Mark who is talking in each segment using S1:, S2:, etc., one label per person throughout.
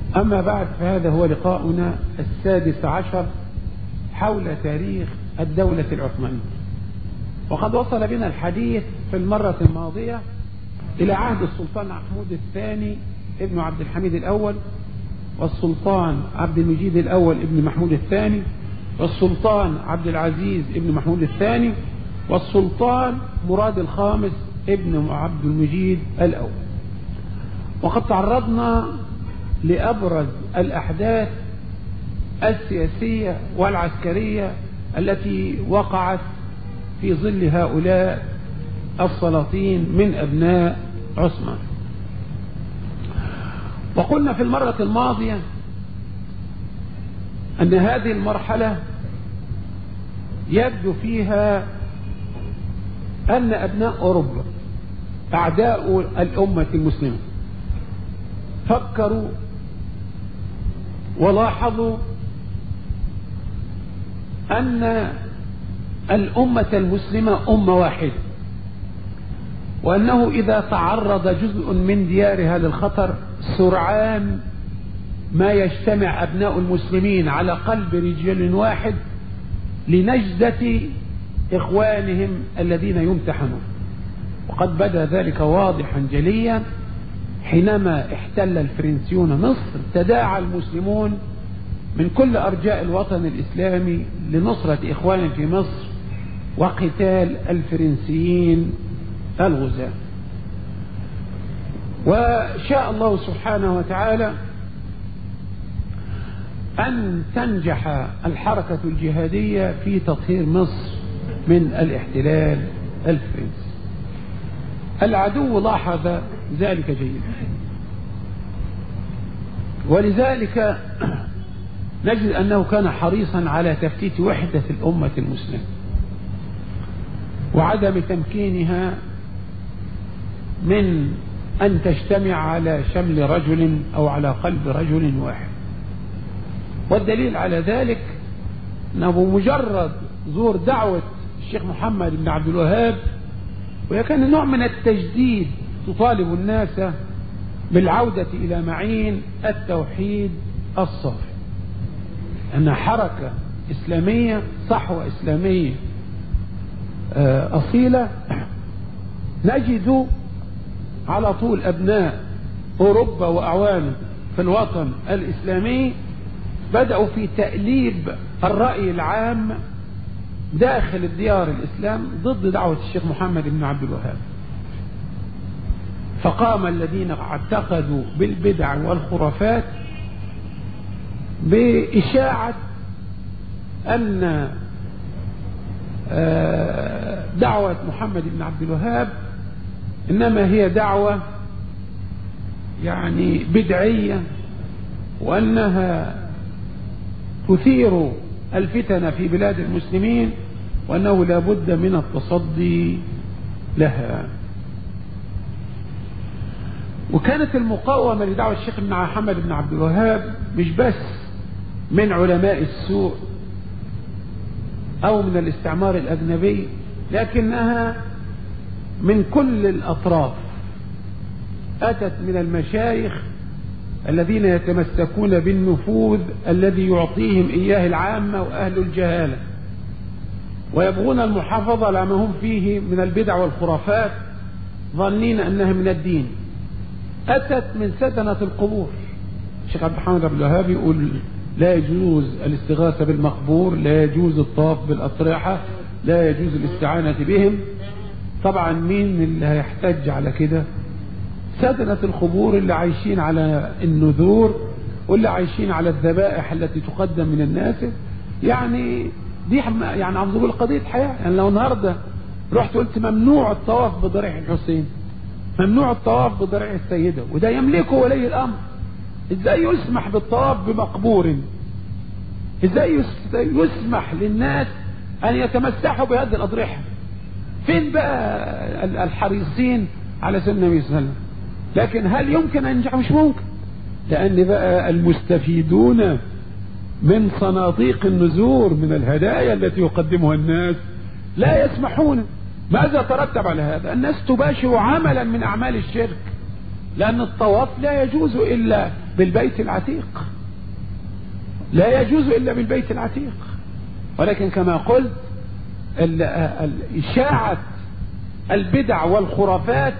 S1: أما بعد فهذا هو لقاؤنا السادس عشر حول تاريخ الدولة العثمانية وقد وصل بنا الحديث في المرة الماضية إلى عهد السلطان محمود الثاني ابن عبد الحميد الأول والسلطان عبد المجيد الأول ابن محمود الثاني والسلطان عبد العزيز ابن محمود الثاني والسلطان مراد الخامس ابن عبد المجيد الأول وقد تعرضنا لأبرز الأحداث السياسية والعسكرية التي وقعت في ظل هؤلاء السلاطين من أبناء عثمان وقلنا في المرة الماضية أن هذه المرحلة يبدو فيها أن أبناء أوروبا أعداء الأمة المسلمة فكروا ولاحظوا أن الأمة المسلمة أمة واحدة وأنه إذا تعرض جزء من ديارها للخطر سرعان ما يجتمع أبناء المسلمين على قلب رجال واحد لنجدة إخوانهم الذين يمتحنون وقد بدا ذلك واضحا جليا حينما احتل الفرنسيون مصر تداعى المسلمون من كل أرجاء الوطن الإسلامي لنصرة إخوانهم في مصر وقتال الفرنسيين الغزاة وشاء الله سبحانه وتعالى أن تنجح الحركة الجهادية في تطهير مصر من الاحتلال الفرنسي العدو لاحظ ذلك جيدا ولذلك نجد أنه كان حريصا على تفتيت وحدة الأمة المسلمة وعدم تمكينها من أن تجتمع على شمل رجل أو على قلب رجل واحد والدليل على ذلك أنه بمجرد ظهور دعوة الشيخ محمد بن عبد الوهاب وهي كان نوع من التجديد تطالب الناس بالعودة إلى معين التوحيد الصافي أنها حركة إسلامية صحوة إسلامية أصيلة نجد على طول أبناء أوروبا وأعوانه في الوطن الإسلامي بدأوا في تأليب الرأي العام داخل الديار الإسلام ضد دعوة الشيخ محمد بن عبد الوهاب فقام الذين اعتقدوا بالبدع والخرافات بإشاعة أن دعوة محمد بن عبد الوهاب إنما هي دعوة يعني بدعية وأنها تثير الفتن في بلاد المسلمين وأنه لا بد من التصدي لها وكانت المقاومة لدعوة الشيخ ابن محمد بن عبد الوهاب مش بس من علماء السوء أو من الاستعمار الأجنبي لكنها من كل الأطراف أتت من المشايخ الذين يتمسكون بالنفوذ الذي يعطيهم إياه العامة وأهل الجهالة ويبغون المحافظة على ما هم فيه من البدع والخرافات ظنين أنها من الدين أتت من سدنة القبور الشيخ عبد الحميد عبد الوهاب يقول لا يجوز الاستغاثة بالمقبور لا يجوز الطواف بالأطرحة لا يجوز الاستعانة بهم طبعا مين اللي هيحتج على كده سدنة القبور اللي عايشين على النذور واللي عايشين على الذبائح التي تقدم من الناس يعني دي يعني عم نقول قضية حياة يعني لو النهاردة رحت قلت ممنوع الطواف بضريح الحسين ممنوع الطواف بضريح السيدة وده يملكه ولي الأمر ازاي يسمح بالطواف بمقبور ازاي يسمح للناس ان يتمسحوا بهذه الاضرحه فين بقى الحريصين على سنة النبي صلى الله عليه وسلم لكن هل يمكن ان ينجح مش ممكن لان بقى المستفيدون من صناديق النزور من الهدايا التي يقدمها الناس لا يسمحون ماذا ترتب على هذا الناس تباشر عملا من اعمال الشرك لان الطواف لا يجوز الا بالبيت العتيق لا يجوز إلا بالبيت العتيق ولكن كما قلت إشاعة البدع والخرافات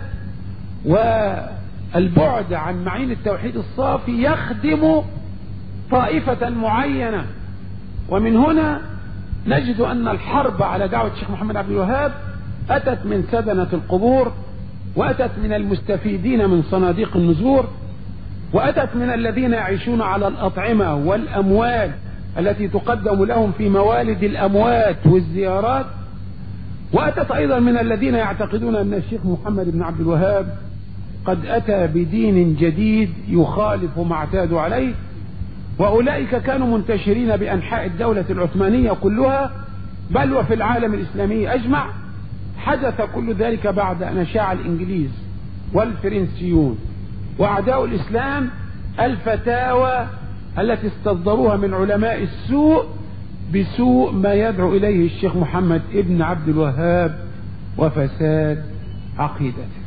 S1: والبعد عن معين التوحيد الصافي يخدم طائفة معينة ومن هنا نجد أن الحرب على دعوة الشيخ محمد عبد الوهاب أتت من سدنة القبور وأتت من المستفيدين من صناديق النزور وأتت من الذين يعيشون على الأطعمة والأموال التي تقدم لهم في موالد الأموات والزيارات وأتت أيضا من الذين يعتقدون أن الشيخ محمد بن عبد الوهاب قد أتى بدين جديد يخالف ما اعتادوا عليه وأولئك كانوا منتشرين بأنحاء الدولة العثمانية كلها بل وفي العالم الإسلامي أجمع حدث كل ذلك بعد أن شاع الإنجليز والفرنسيون وأعداء الإسلام الفتاوى التي استصدروها من علماء السوء بسوء ما يدعو إليه الشيخ محمد ابن عبد الوهاب وفساد عقيدته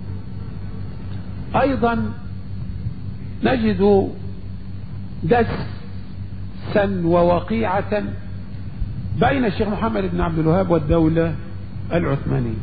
S1: أيضا نجد دسا ووقيعة بين الشيخ محمد بن عبد الوهاب والدولة العثمانية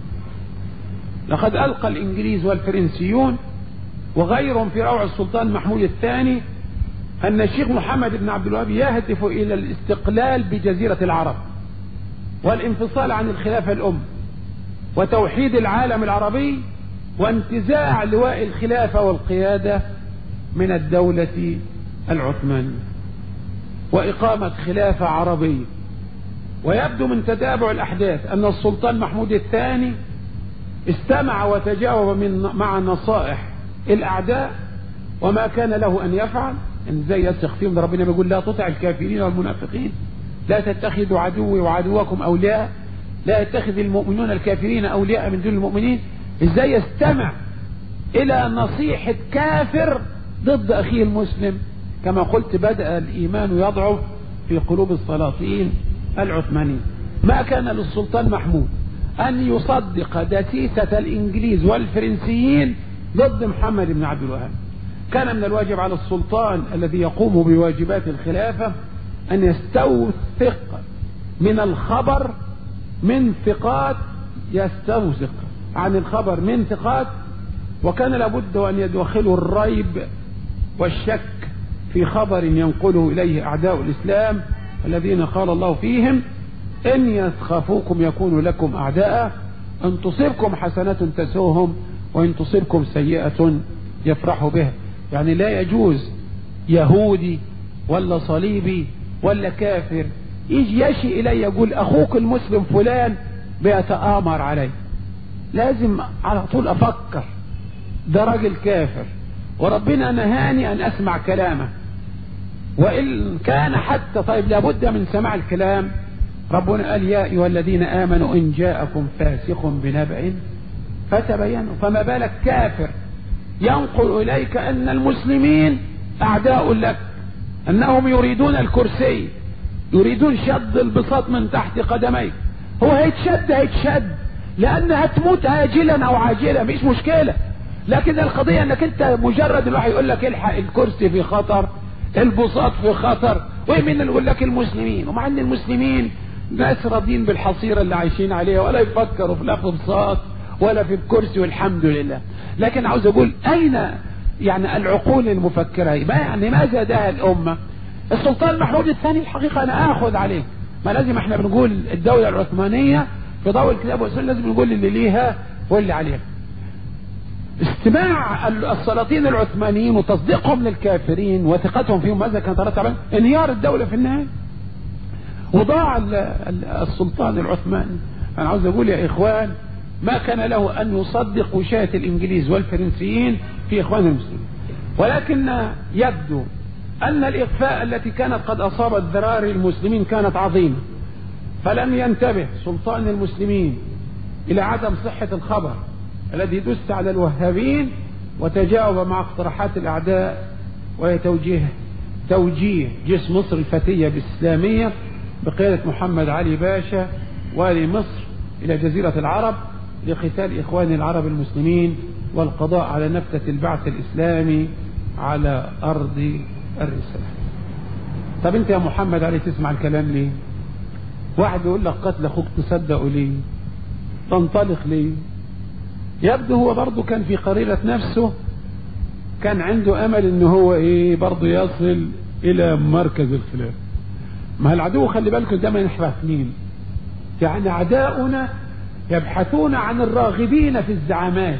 S1: لقد ألقى الإنجليز والفرنسيون وغيرهم في روع السلطان محمود الثاني أن الشيخ محمد بن عبد الوهاب يهدف إلى الاستقلال بجزيرة العرب والانفصال عن الخلافة الأم وتوحيد العالم العربي وانتزاع لواء الخلافة والقيادة من الدولة العثمانية وإقامة خلافة عربية ويبدو من تتابع الأحداث أن السلطان محمود الثاني استمع وتجاوب من مع نصائح الأعداء وما كان له أن يفعل ان ازاي يثق فيهم ده ربنا بيقول لا تطع الكافرين والمنافقين لا تتخذوا عدوي وعدوكم اولياء لا يتخذ المؤمنون الكافرين اولياء من دون المؤمنين ازاي يستمع الى نصيحة كافر ضد اخيه المسلم كما قلت بدأ الايمان يضعف في قلوب السلاطين العثمانيين ما كان للسلطان محمود ان يصدق دسيسة الانجليز والفرنسيين ضد محمد بن عبد الوهاب كان من الواجب على السلطان الذي يقوم بواجبات الخلافة أن يستوثق من الخبر من ثقات يستوثق عن الخبر من ثقات وكان لابد أن يدخلوا الريب والشك في خبر ينقله إليه أعداء الإسلام الذين قال الله فيهم إن يسخفوكم يكونوا لكم أعداء أن تصيبكم حسنة تسوهم وإن تصيبكم سيئة يفرحوا بها يعني لا يجوز يهودي ولا صليبي ولا كافر يجي يشي إلي يقول أخوك المسلم فلان بيتآمر علي لازم على طول أفكر ده راجل كافر وربنا نهاني أن أسمع كلامه وإن كان حتى طيب لابد من سماع الكلام ربنا قال يا أيها الذين آمنوا إن جاءكم فاسق بنبأ فتبينوا فما بالك كافر ينقل إليك أن المسلمين أعداء لك أنهم يريدون الكرسي يريدون شد البساط من تحت قدميك هو هيتشد هيتشد لأن هتموت آجلا أو عاجلا مش مشكلة لكن القضية أنك أنت مجرد الواحد يقول لك الحق الكرسي في خطر البساط في خطر ومين اللي يقول لك المسلمين ومع أن المسلمين ناس راضين بالحصيرة اللي عايشين عليها ولا يفكروا في لا في بساط ولا في الكرسي والحمد لله لكن عاوز اقول اين يعني العقول المفكرة ما يعني ما زادها الامة السلطان محمود الثاني الحقيقة انا اخذ عليه ما لازم احنا بنقول الدولة العثمانية في ضوء الكتاب والسنة لازم نقول اللي ليها واللي عليها استماع السلاطين العثمانيين وتصديقهم للكافرين وثقتهم فيهم ماذا كان ترتب انهيار الدولة في النهاية وضاع السلطان العثماني انا عاوز اقول يا اخوان ما كان له أن يصدق وشاية الإنجليز والفرنسيين في إخوان المسلمين ولكن يبدو أن الإخفاء التي كانت قد أصابت ذراري المسلمين كانت عظيمة فلم ينتبه سلطان المسلمين إلى عدم صحة الخبر الذي دس على الوهابين وتجاوب مع اقتراحات الأعداء وهي توجيه توجيه جيش مصر الفتية بالإسلامية بقيادة محمد علي باشا والي مصر إلى جزيرة العرب لقتال إخوان العرب المسلمين والقضاء على نفسة البعث الإسلامي على أرض الرسالة طب انت يا محمد عليه تسمع الكلام ليه واحد يقول لك قتل اخوك تصدقوا ليه تنطلق ليه يبدو هو برضه كان في قريرة نفسه كان عنده امل ان هو ايه برضه يصل الى مركز الخلاف ما العدو خلي بالكم ده ما ينحبه مين يعني اعداؤنا يبحثون عن الراغبين في الزعامات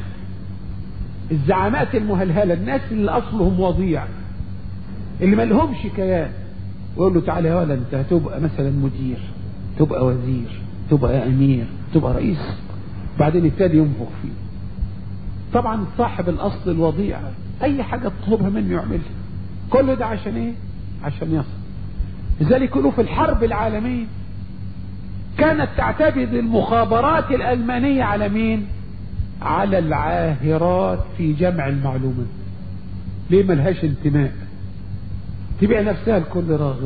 S1: الزعامات المهلهلة الناس اللي اصلهم وضيع اللي ما لهمش كيان ويقول له تعالى يا ولا انت هتبقى مثلا مدير تبقى وزير تبقى امير تبقى رئيس بعدين ابتدي ينفخ فيه طبعا صاحب الاصل الوضيع اي حاجة تطلبها منه يعملها كل ده عشان ايه عشان يصل لذلك يقولوا في الحرب العالمية كانت تعتمد المخابرات الألمانية على مين على العاهرات في جمع المعلومات ليه ملهاش انتماء تبيع نفسها لكل راغب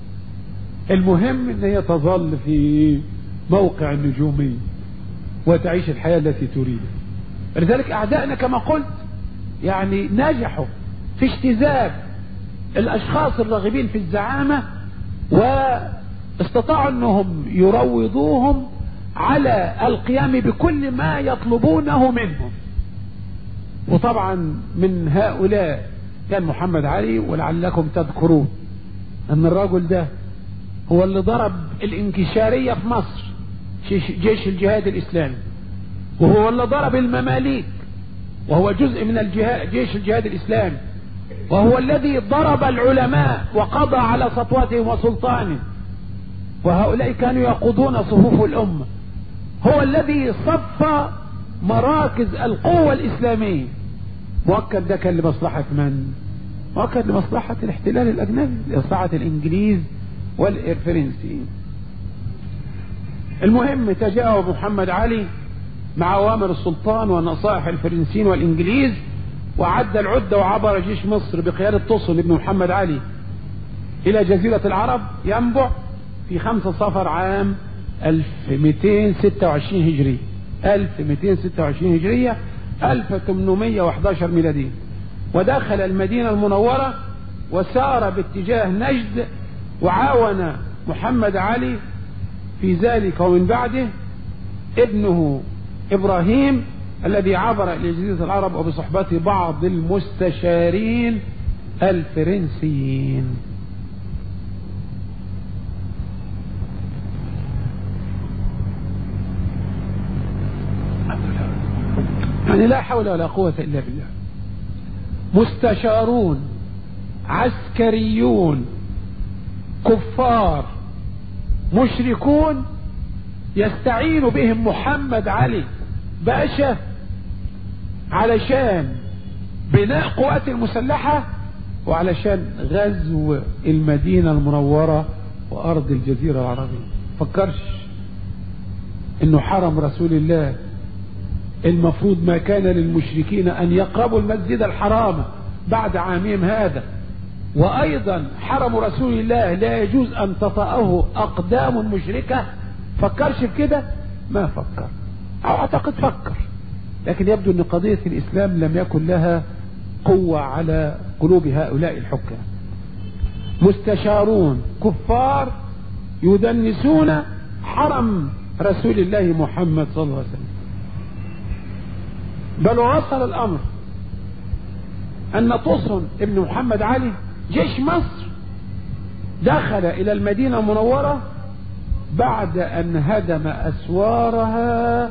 S1: المهم ان هي تظل في موقع النجومي وتعيش الحياة التي تريدها لذلك اعدائنا كما قلت يعني نجحوا في اجتذاب الاشخاص الراغبين في الزعامة واستطاعوا انهم يروضوهم على القيام بكل ما يطلبونه منهم وطبعا من هؤلاء كان محمد علي ولعلكم تذكرون ان الرجل ده هو اللي ضرب الانكشارية في مصر جيش الجهاد الاسلامي وهو اللي ضرب المماليك وهو جزء من الجهاد جيش الجهاد الاسلامي وهو الذي ضرب العلماء وقضى على سطوتهم وسلطانهم وهؤلاء كانوا يقودون صفوف الأمة هو الذي صف مراكز القوة الإسلامية مؤكد ده كان لمصلحة من؟ مؤكد لمصلحة الاحتلال الأجنبي لمصلحة الإنجليز والفرنسيين المهم تجاوب محمد علي مع أوامر السلطان ونصائح الفرنسيين والإنجليز وعد العدة وعبر جيش مصر بقيادة طوسن بن محمد علي إلى جزيرة العرب ينبع في خمسة صفر عام 1226 هجري 1226 هجرية 1811 ميلادية ودخل المدينة المنورة وسار باتجاه نجد وعاون محمد علي في ذلك ومن بعده ابنه إبراهيم الذي عبر إلى جزيرة العرب وبصحبته بعض المستشارين الفرنسيين يعني لا حول ولا قوة إلا بالله مستشارون عسكريون كفار مشركون يستعين بهم محمد علي باشا علشان بناء قوات المسلحة وعلشان غزو المدينة المنورة وأرض الجزيرة العربية فكرش انه حرم رسول الله المفروض ما كان للمشركين ان يقربوا المسجد الحرام بعد عامهم هذا وايضا حرم رسول الله لا يجوز ان تطأه اقدام مشركة فكرش بكده ما فكر او اعتقد فكر لكن يبدو ان قضية الاسلام لم يكن لها قوة على قلوب هؤلاء الحكام مستشارون كفار يدنسون حرم رسول الله محمد صلى الله عليه وسلم بل وصل الامر ان طوسن ابن محمد علي جيش مصر دخل الى المدينة المنورة بعد ان هدم اسوارها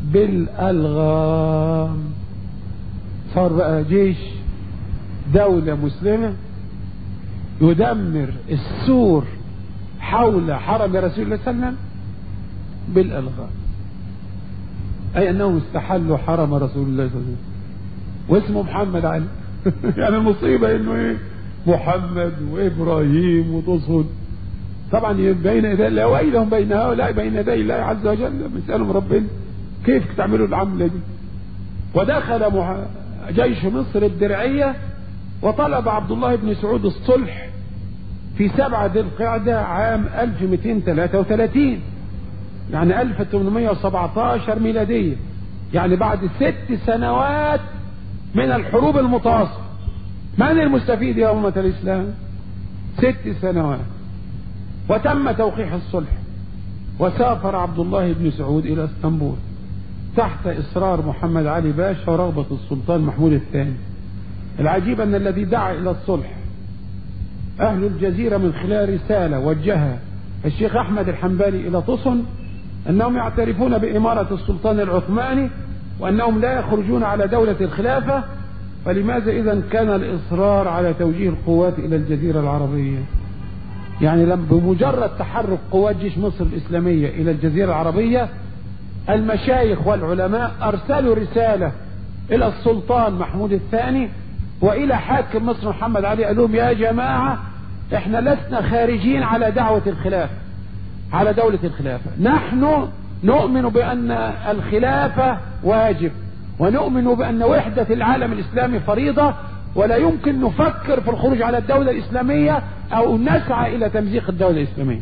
S1: بالالغام صار بقى جيش دولة مسلمة يدمر السور حول حرم رسول الله صلى الله عليه وسلم بالالغام اي انهم استحلوا حرم رسول الله صلى الله عليه وسلم واسمه محمد علي يعني المصيبة انه ايه محمد وابراهيم وتصل طبعا بين يدي الله ويلهم بين هؤلاء بين يدي الله عز وجل بيسألهم ربنا كيف تعملوا العملة دي ودخل مح... جيش مصر الدرعية وطلب عبد الله بن سعود الصلح في سبعة ذي القعدة عام 1233 يعني 1817 ميلادية يعني بعد ست سنوات من الحروب المتواصلة من المستفيد يا أمة الإسلام ست سنوات وتم توقيع الصلح وسافر عبد الله بن سعود إلى اسطنبول تحت إصرار محمد علي باشا ورغبة السلطان محمود الثاني العجيب أن الذي دعا إلى الصلح أهل الجزيرة من خلال رسالة وجهها الشيخ أحمد الحنبلي إلى طسن أنهم يعترفون بإمارة السلطان العثماني وأنهم لا يخرجون على دولة الخلافة فلماذا إذا كان الإصرار على توجيه القوات إلى الجزيرة العربية يعني لم بمجرد تحرك قوات جيش مصر الإسلامية إلى الجزيرة العربية المشايخ والعلماء أرسلوا رسالة إلى السلطان محمود الثاني وإلى حاكم مصر محمد علي قال لهم يا جماعة احنا لسنا خارجين على دعوة الخلافة على دولة الخلافة نحن نؤمن بأن الخلافة واجب ونؤمن بأن وحدة العالم الإسلامي فريضة ولا يمكن نفكر في الخروج على الدولة الإسلامية أو نسعى إلى تمزيق الدولة الإسلامية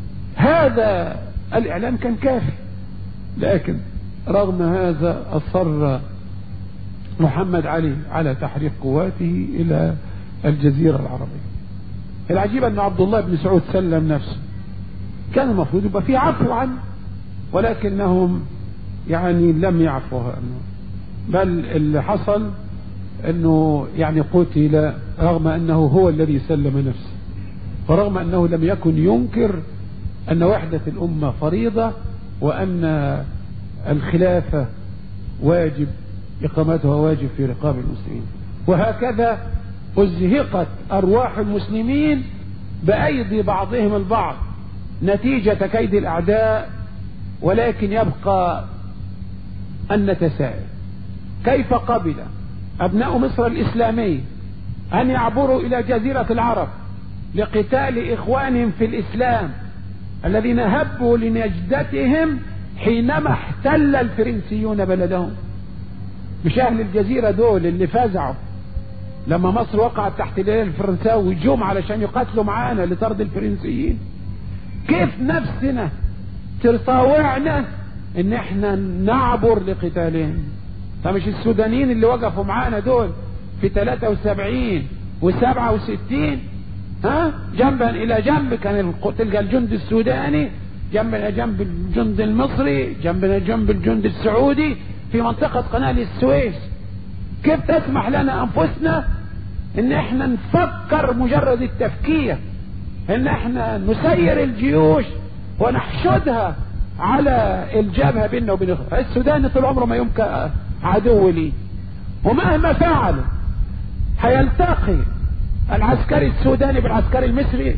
S1: هذا الإعلام كان كافي لكن رغم هذا أصر محمد علي على تحريك قواته إلى الجزيرة العربية العجيب أن عبد الله بن سعود سلم نفسه كان المفروض يبقى في عفو عنه ولكنهم يعني لم يعفوا عنه بل اللي حصل انه يعني قتل رغم انه هو الذي سلم نفسه ورغم انه لم يكن ينكر ان وحدة الامة فريضة وان الخلافة واجب اقامتها واجب في رقاب المسلمين وهكذا ازهقت ارواح المسلمين بايدي بعضهم البعض نتيجة كيد الاعداء ولكن يبقى ان نتساءل كيف قبل ابناء مصر الاسلامي ان يعبروا الى جزيرة العرب لقتال اخوانهم في الاسلام الذين هبوا لنجدتهم حينما احتل الفرنسيون بلدهم مش اهل الجزيرة دول اللي فزعوا لما مصر وقعت تحت الهلال الفرنساوي جم علشان يقاتلوا معانا لطرد الفرنسيين كيف نفسنا تطاوعنا ان احنا نعبر لقتالهم فمش السودانيين اللي وقفوا معانا دول في 73 و67 ها جنبا الى جنب كان تلقى الجند السوداني جنب الى جنب الجند المصري جنب الى جنب الجند السعودي في منطقة قناة السويس كيف تسمح لنا انفسنا ان احنا نفكر مجرد التفكير ان احنا نسير الجيوش ونحشدها على الجبهة بيننا وبين السودان طول عمره ما يمكن عدو لي ومهما فعلوا هيلتقي العسكري السوداني بالعسكري المصري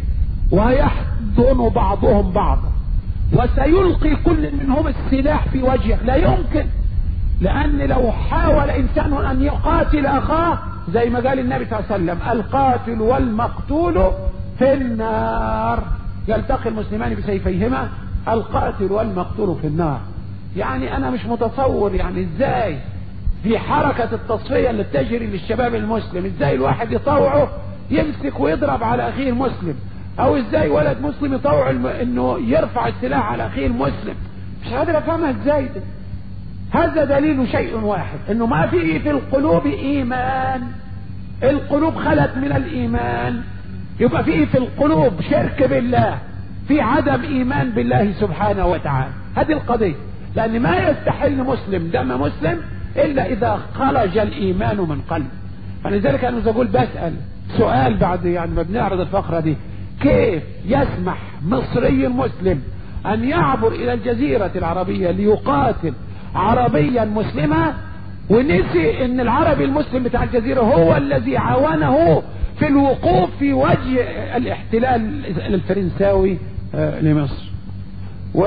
S1: ويحضن بعضهم بعضا وسيلقي كل منهم السلاح في وجهه لا يمكن لان لو حاول انسان ان يقاتل اخاه زي ما قال النبي صلى الله عليه وسلم القاتل والمقتول في النار يلتقي المسلمان بسيفيهما القاتل والمقتول في النار يعني انا مش متصور يعني ازاي في حركة التصفية اللي بتجري للشباب المسلم ازاي الواحد يطوعه يمسك ويضرب على اخيه المسلم او ازاي ولد مسلم يطوع الم... انه يرفع السلاح على اخيه المسلم مش قادر افهمها ازاي ده هذا دليل شيء واحد انه ما فيه في القلوب ايمان القلوب خلت من الايمان يبقى فيه في القلوب شرك بالله في عدم ايمان بالله سبحانه وتعالى هذه القضية لان ما يستحل مسلم دم مسلم الا اذا خرج الايمان من قلب فلذلك انا اقول بسأل سؤال بعد يعني ما بنعرض الفقرة دي كيف يسمح مصري مسلم ان يعبر الى الجزيرة العربية ليقاتل عربيا مسلما ونسي ان العربي المسلم بتاع الجزيرة هو الذي عاونه في الوقوف في وجه الاحتلال الفرنساوي لمصر و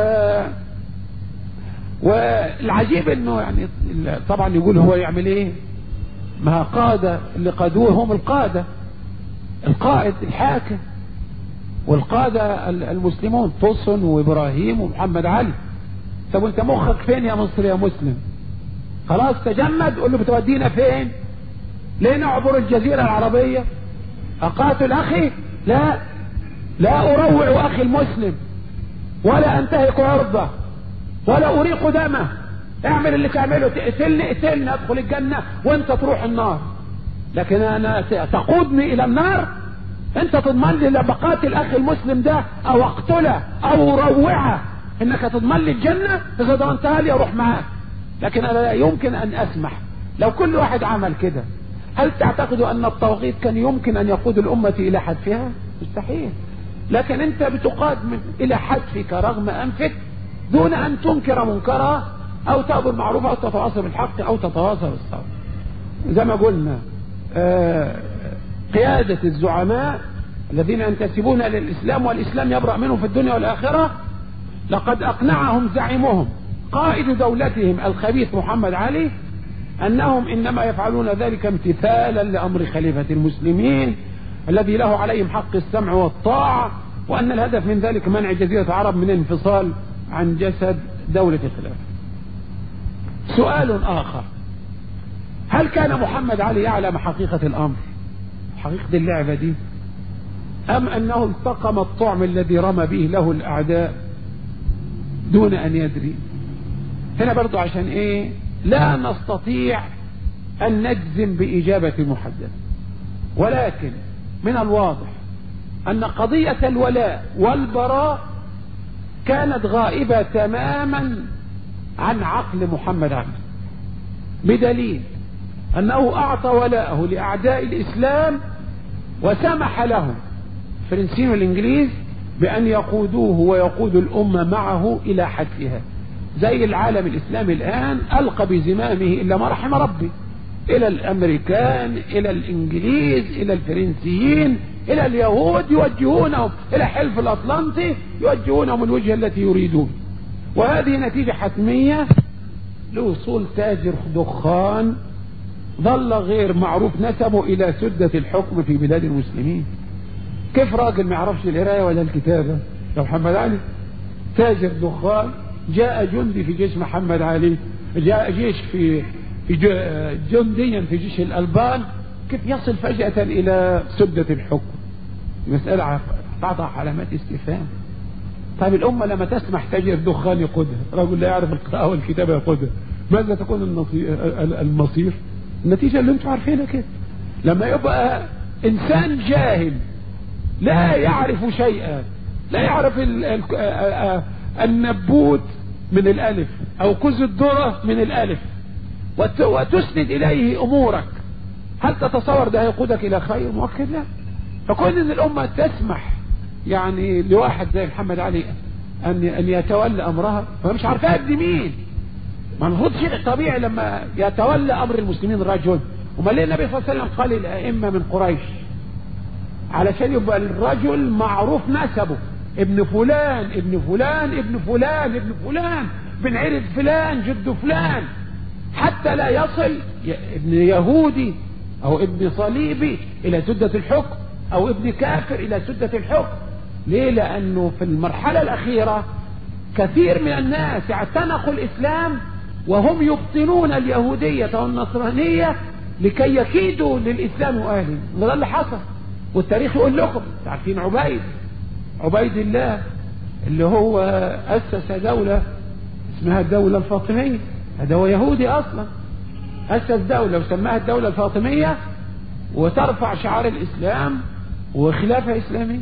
S1: والعجيب انه يعني طبعا يقول هو يعمل ايه ما قادة اللي قادوه هم القادة القائد الحاكم والقادة المسلمون طوسن وابراهيم ومحمد علي طب وانت مخك فين يا مصر يا مسلم خلاص تجمد قول له بتودينا فين ليه نعبر الجزيرة العربية اقاتل اخي لا لا اروع اخي المسلم ولا انتهك عرضه ولا اريق دمه اعمل اللي تعمله تقتلني اقتلني ادخل الجنة وانت تروح النار لكن انا تقودني الى النار انت تضمن لي لبقات الاخ المسلم ده او اقتله او اروعه انك تضمن لي الجنة اذا ضمنتها لي اروح معاك لكن انا لا يمكن ان اسمح لو كل واحد عمل كده هل تعتقد ان التوقيت كان يمكن ان يقود الامة الى حتفها مستحيل لكن انت بتقاد من الى حتفك رغم انفك دون ان تنكر منكرا او تأمر بالمعروف او تتواصل بالحق او تتواصل بالصبر زي ما قلنا آه قيادة الزعماء الذين ينتسبون للإسلام والإسلام يبرأ منهم في الدنيا والآخرة لقد أقنعهم زعيمهم قائد دولتهم الخبيث محمد علي أنهم إنما يفعلون ذلك امتثالا لأمر خليفة المسلمين الذي له عليهم حق السمع والطاعة وأن الهدف من ذلك منع جزيرة العرب من الانفصال عن جسد دولة الخلافة سؤال آخر هل كان محمد علي يعلم حقيقة الأمر حقيقة اللعبة دي أم أنه التقم الطعم الذي رمى به له الأعداء دون أن يدري هنا برضو عشان إيه لا نستطيع أن نجزم بإجابة محددة ولكن من الواضح أن قضية الولاء والبراء كانت غائبة تماما عن عقل محمد علي بدليل أنه أعطى ولاءه لأعداء الإسلام وسمح لهم الفرنسيين والإنجليز بأن يقودوه ويقودوا الأمة معه إلى حتفها زي العالم الإسلامي الآن ألقى بزمامه إلا ما رحم ربي إلى الأمريكان إلى الإنجليز إلى الفرنسيين إلى اليهود يوجهونهم إلى حلف الأطلنطي يوجهونهم الوجهة التي يريدون وهذه نتيجة حتمية لوصول تاجر دخان ظل غير معروف نسبه إلى سدة الحكم في بلاد المسلمين كيف راجل ما يعرفش القراية ولا الكتابة يا محمد علي تاجر دخان جاء جندي في جيش محمد علي جاء جيش في في جنديا في جيش الألبان كيف يصل فجأة إلى سدة الحكم مسألة تعطى علامات استفهام طيب الأمة لما تسمح تاجر دخان يقودها رجل لا يعرف القراءة والكتابة يقودها ماذا تكون المصير النتيجة اللي انتم عارفينها كده لما يبقى إنسان جاهل لا يعرف شيئا لا يعرف ال ال النبوت من الألف أو كز الذرة من الألف وتسند إليه أمورك هل تتصور ده يقودك إلى خير مؤكد لا فكون إن الأمة تسمح يعني لواحد زي محمد علي أن أن يتولى أمرها فمش عارفة قد مين ما المفروض شيء طبيعي لما يتولى أمر المسلمين رجل وما ليه النبي صلى الله عليه وسلم قال الأئمة من قريش علشان يبقى الرجل معروف نسبه ابن فلان ابن فلان ابن فلان ابن فلان بن عيلة فلان جد فلان حتى لا يصل ابن يهودي او ابن صليبي الى سدة الحكم او ابن كافر الى سدة الحكم ليه لانه في المرحلة الاخيرة كثير من الناس اعتنقوا الاسلام وهم يبطنون اليهودية والنصرانية لكي يكيدوا للاسلام واهله وده اللي حصل والتاريخ يقول لكم عارفين عبيد عبيد الله اللي هو أسس دولة اسمها الدولة الفاطمية هذا هو يهودي أصلا أسس دولة وسماها الدولة الفاطمية وترفع شعار الإسلام وخلافة إسلامية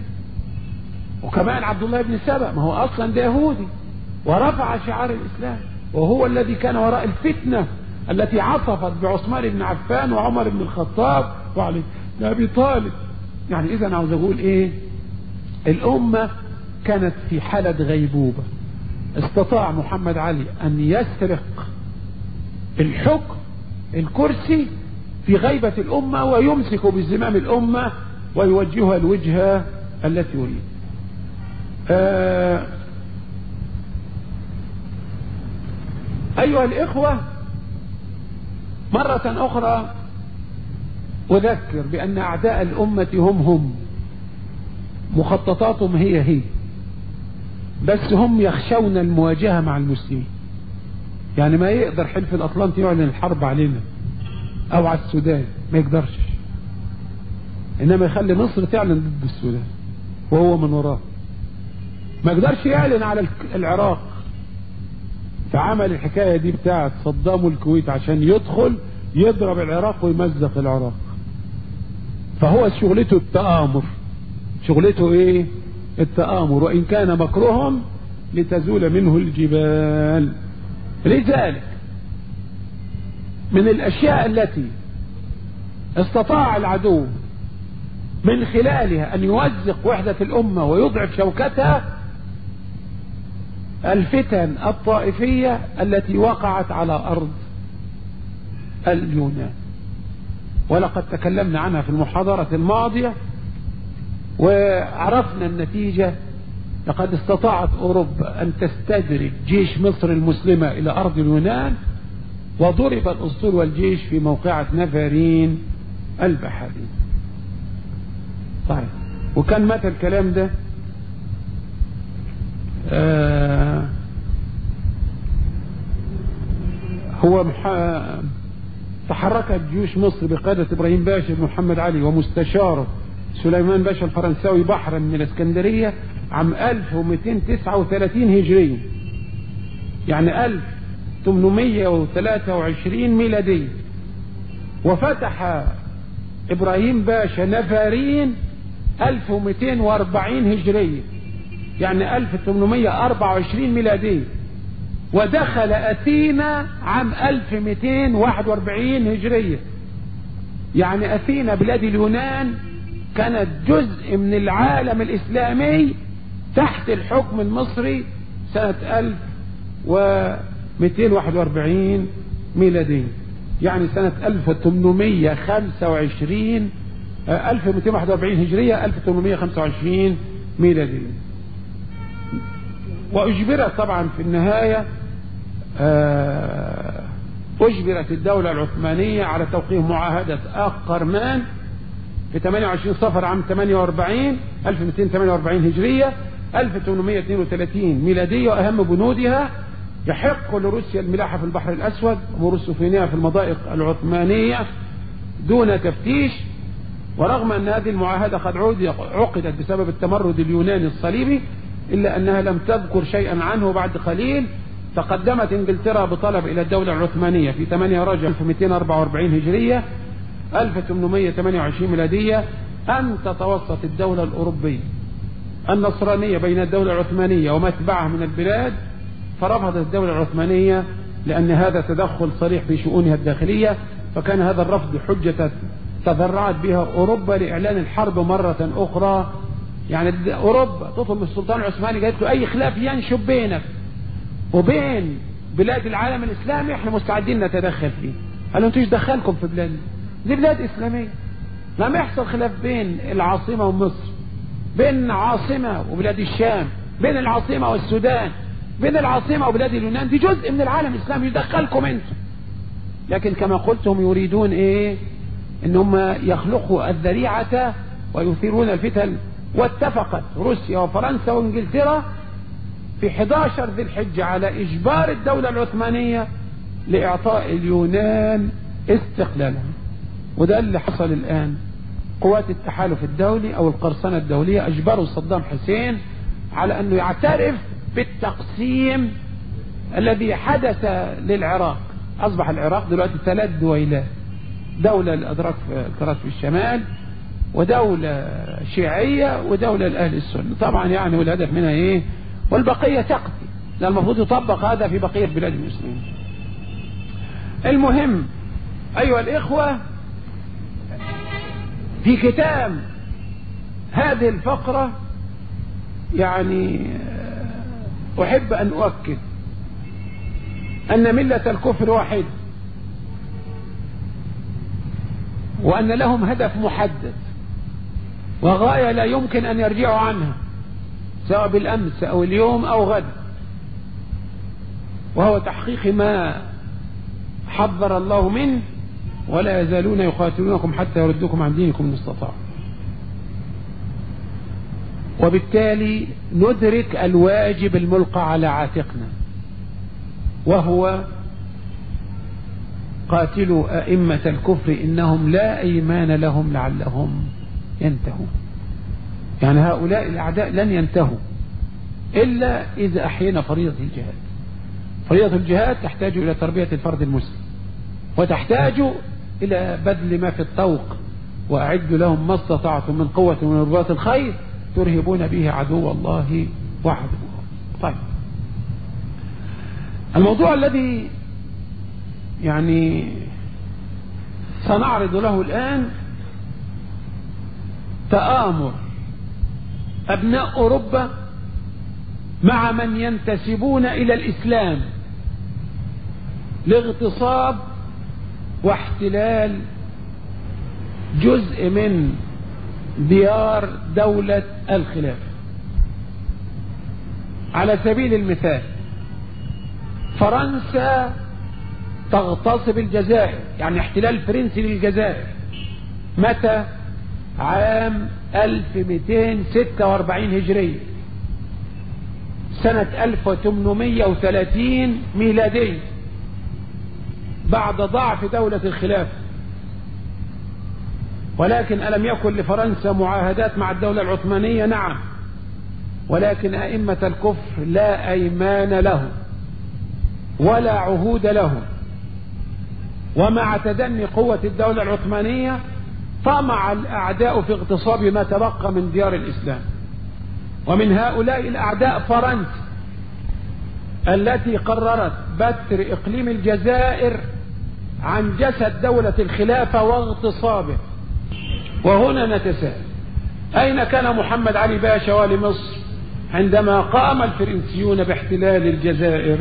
S1: وكمان عبد الله بن سبأ ما هو أصلا ده يهودي ورفع شعار الإسلام وهو الذي كان وراء الفتنة التي عصفت بعثمان بن عفان وعمر بن الخطاب وعلي بن أبي طالب يعني إذا عاوز أقول إيه الأمة كانت في حالة غيبوبة استطاع محمد علي أن يسرق الحكم الكرسي في غيبة الأمة ويمسك بزمام الأمة ويوجهها الوجهة التي يريد آه أيها الإخوة مرة أخرى أذكر بأن أعداء الأمة هم هم مخططاتهم هي هي بس هم يخشون المواجهة مع المسلمين يعني ما يقدر حلف الأطلنطي يعلن الحرب علينا أو على السودان ما يقدرش إنما يخلي مصر تعلن ضد السودان وهو من وراه ما يقدرش يعلن على العراق فعمل الحكاية دي بتاعت صدام الكويت عشان يدخل يضرب العراق ويمزق العراق فهو شغلته التآمر شغلته ايه التآمر وإن كان مكرهم لتزول منه الجبال لذلك من الأشياء التي استطاع العدو من خلالها أن يوزق وحدة الأمة ويضعف شوكتها الفتن الطائفية التي وقعت على أرض اليونان ولقد تكلمنا عنها في المحاضرة الماضية وعرفنا النتيجة لقد استطاعت أوروبا أن تستدرج جيش مصر المسلمة إلى أرض اليونان وضرب الأسطول والجيش في موقعة نفرين البحري طيب وكان متى الكلام ده آه هو تحركت جيوش مصر بقيادة إبراهيم باشا محمد علي ومستشاره سليمان باشا الفرنساوي بحرا من الإسكندرية عام 1239 هجرية يعني 1823 ميلادية وفتح إبراهيم باشا نفارين 1240 هجرية يعني 1824 ميلادية ودخل أثينا عام 1241 هجرية يعني أثينا بلاد اليونان كانت جزء من العالم الإسلامي تحت الحكم المصري سنة 1241 ميلادية يعني سنة 1825 1241 هجرية 1825 ميلادية وأجبرت طبعا في النهاية أجبرت الدولة العثمانية على توقيع معاهدة آق قرمان في 28 صفر عام 48 1248 هجرية 1832 ميلادية وأهم بنودها يحق لروسيا الملاحة في البحر الأسود أمور السفينية في المضائق العثمانية دون تفتيش ورغم أن هذه المعاهدة قد عقدت بسبب التمرد اليوناني الصليبي إلا أنها لم تذكر شيئا عنه بعد قليل تقدمت انجلترا بطلب الى الدولة العثمانية في 8 رجب 1244 هجرية 1828 ميلادية ان تتوسط الدولة الاوروبية النصرانية بين الدولة العثمانية وما تبعها من البلاد فرفضت الدولة العثمانية لان هذا تدخل صريح في شؤونها الداخلية فكان هذا الرفض حجة تذرعت بها اوروبا لاعلان الحرب مرة اخرى يعني اوروبا تطلب السلطان العثماني قالت له اي خلاف ينشب بينك وبين بلاد العالم الاسلامي احنا مستعدين نتدخل فيه قالوا انتوا ايش دخلكم في بلادنا دي بلاد اسلاميه لما يحصل خلاف بين العاصمه ومصر بين عاصمه وبلاد الشام بين العاصمه والسودان بين العاصمه وبلاد اليونان دي جزء من العالم الاسلامي يدخلكم انتم لكن كما قلت هم يريدون ايه ان هم يخلقوا الذريعه ويثيرون الفتن واتفقت روسيا وفرنسا وانجلترا في 11 ذي الحجة على إجبار الدولة العثمانية لإعطاء اليونان استقلالها وده اللي حصل الآن قوات التحالف الدولي أو القرصنة الدولية أجبروا صدام حسين على أنه يعترف بالتقسيم الذي حدث للعراق أصبح العراق دلوقتي ثلاث دويلات دولة الأدراك في الشمال ودولة شيعية ودولة الأهل السنة طبعا يعني والهدف منها إيه والبقية تقضي لأن المفروض يطبق هذا في بقية بلاد المسلمين المهم أيها الإخوة في كتاب هذه الفقرة يعني أحب أن أؤكد أن ملة الكفر واحد وأن لهم هدف محدد وغاية لا يمكن أن يرجعوا عنها سواء بالأمس أو اليوم أو غد وهو تحقيق ما حذر الله منه ولا يزالون يقاتلونكم حتى يردوكم عن دينكم ان استطاعوا وبالتالي ندرك الواجب الملقى على عاتقنا وهو قاتلوا أئمة الكفر إنهم لا أيمان لهم لعلهم ينتهون يعني هؤلاء الأعداء لن ينتهوا إلا إذا أحيينا فريضة الجهاد فريضة الجهاد تحتاج إلى تربية الفرد المسلم وتحتاج إلى بذل ما في الطوق وأعدوا لهم ما استطعتم من قوة ومن رباط الخير ترهبون به عدو الله وعدوه طيب الموضوع الذي يعني سنعرض له الآن تآمر أبناء أوروبا مع من ينتسبون إلى الإسلام لاغتصاب واحتلال جزء من ديار دولة الخلافة على سبيل المثال فرنسا تغتصب الجزائر يعني احتلال فرنسي للجزائر متى عام 1246 هجرية سنة 1830 ميلادية بعد ضعف دولة الخلافة ولكن ألم يكن لفرنسا معاهدات مع الدولة العثمانية نعم ولكن أئمة الكفر لا أيمان لهم ولا عهود لهم ومع تدني قوة الدولة العثمانية طمع الأعداء في اغتصاب ما تبقى من ديار الإسلام ومن هؤلاء الأعداء فرنسا التي قررت بتر إقليم الجزائر عن جسد دولة الخلافة واغتصابه وهنا نتساءل أين كان محمد علي باشا والي مصر عندما قام الفرنسيون باحتلال الجزائر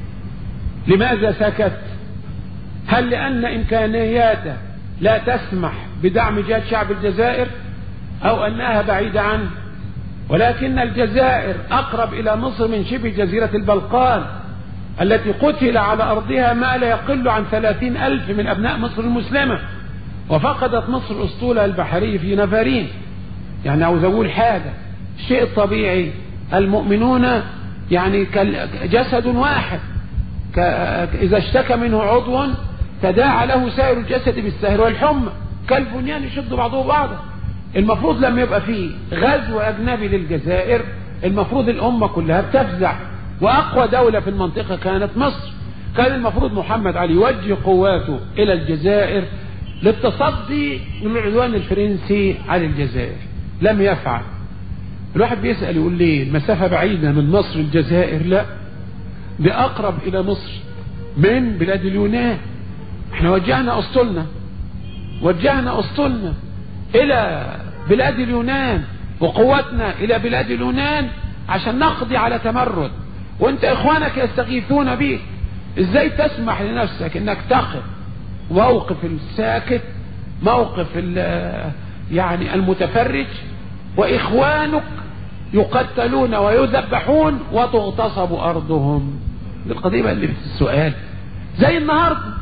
S1: لماذا سكت هل لأن إمكانياته لا تسمح بدعم جهاد شعب الجزائر أو أنها بعيدة عنه ولكن الجزائر أقرب إلى مصر من شبه جزيرة البلقان التي قتل على أرضها ما لا يقل عن ثلاثين ألف من أبناء مصر المسلمة وفقدت مصر أسطولها البحري في نفرين يعني عاوز أقول حاجة الشيء الطبيعي المؤمنون يعني جسد واحد إذا اشتكى منه عضو تداعى له سائر الجسد بالسهر والحمى كالبنيان يشد بعضه بعضا المفروض لما يبقى فيه غزو أجنبي للجزائر المفروض الأمة كلها بتفزع وأقوى دولة في المنطقة كانت مصر كان المفروض محمد علي يوجه قواته إلى الجزائر للتصدي للعدوان الفرنسي على الجزائر لم يفعل الواحد بيسأل يقول ليه المسافة بعيدة من مصر الجزائر لا دي أقرب إلى مصر من بلاد اليونان احنا وجهنا أسطولنا وجهنا أسطولنا إلى بلاد اليونان وقوتنا إلى بلاد اليونان عشان نقضي على تمرد وانت اخوانك يستغيثون بيك ازاي تسمح لنفسك انك تقف موقف الساكت موقف يعني المتفرج واخوانك يقتلون ويذبحون وتغتصب ارضهم القضية اللي في السؤال زي النهاردة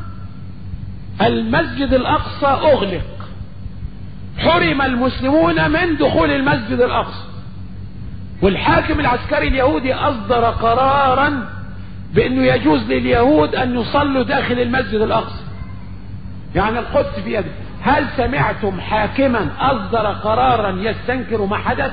S1: المسجد الاقصى اغلق حرم المسلمون من دخول المسجد الاقصى والحاكم العسكري اليهودي اصدر قرارا بانه يجوز لليهود ان يصلوا داخل المسجد الاقصى يعني القدس في يده هل سمعتم حاكما اصدر قرارا يستنكر ما حدث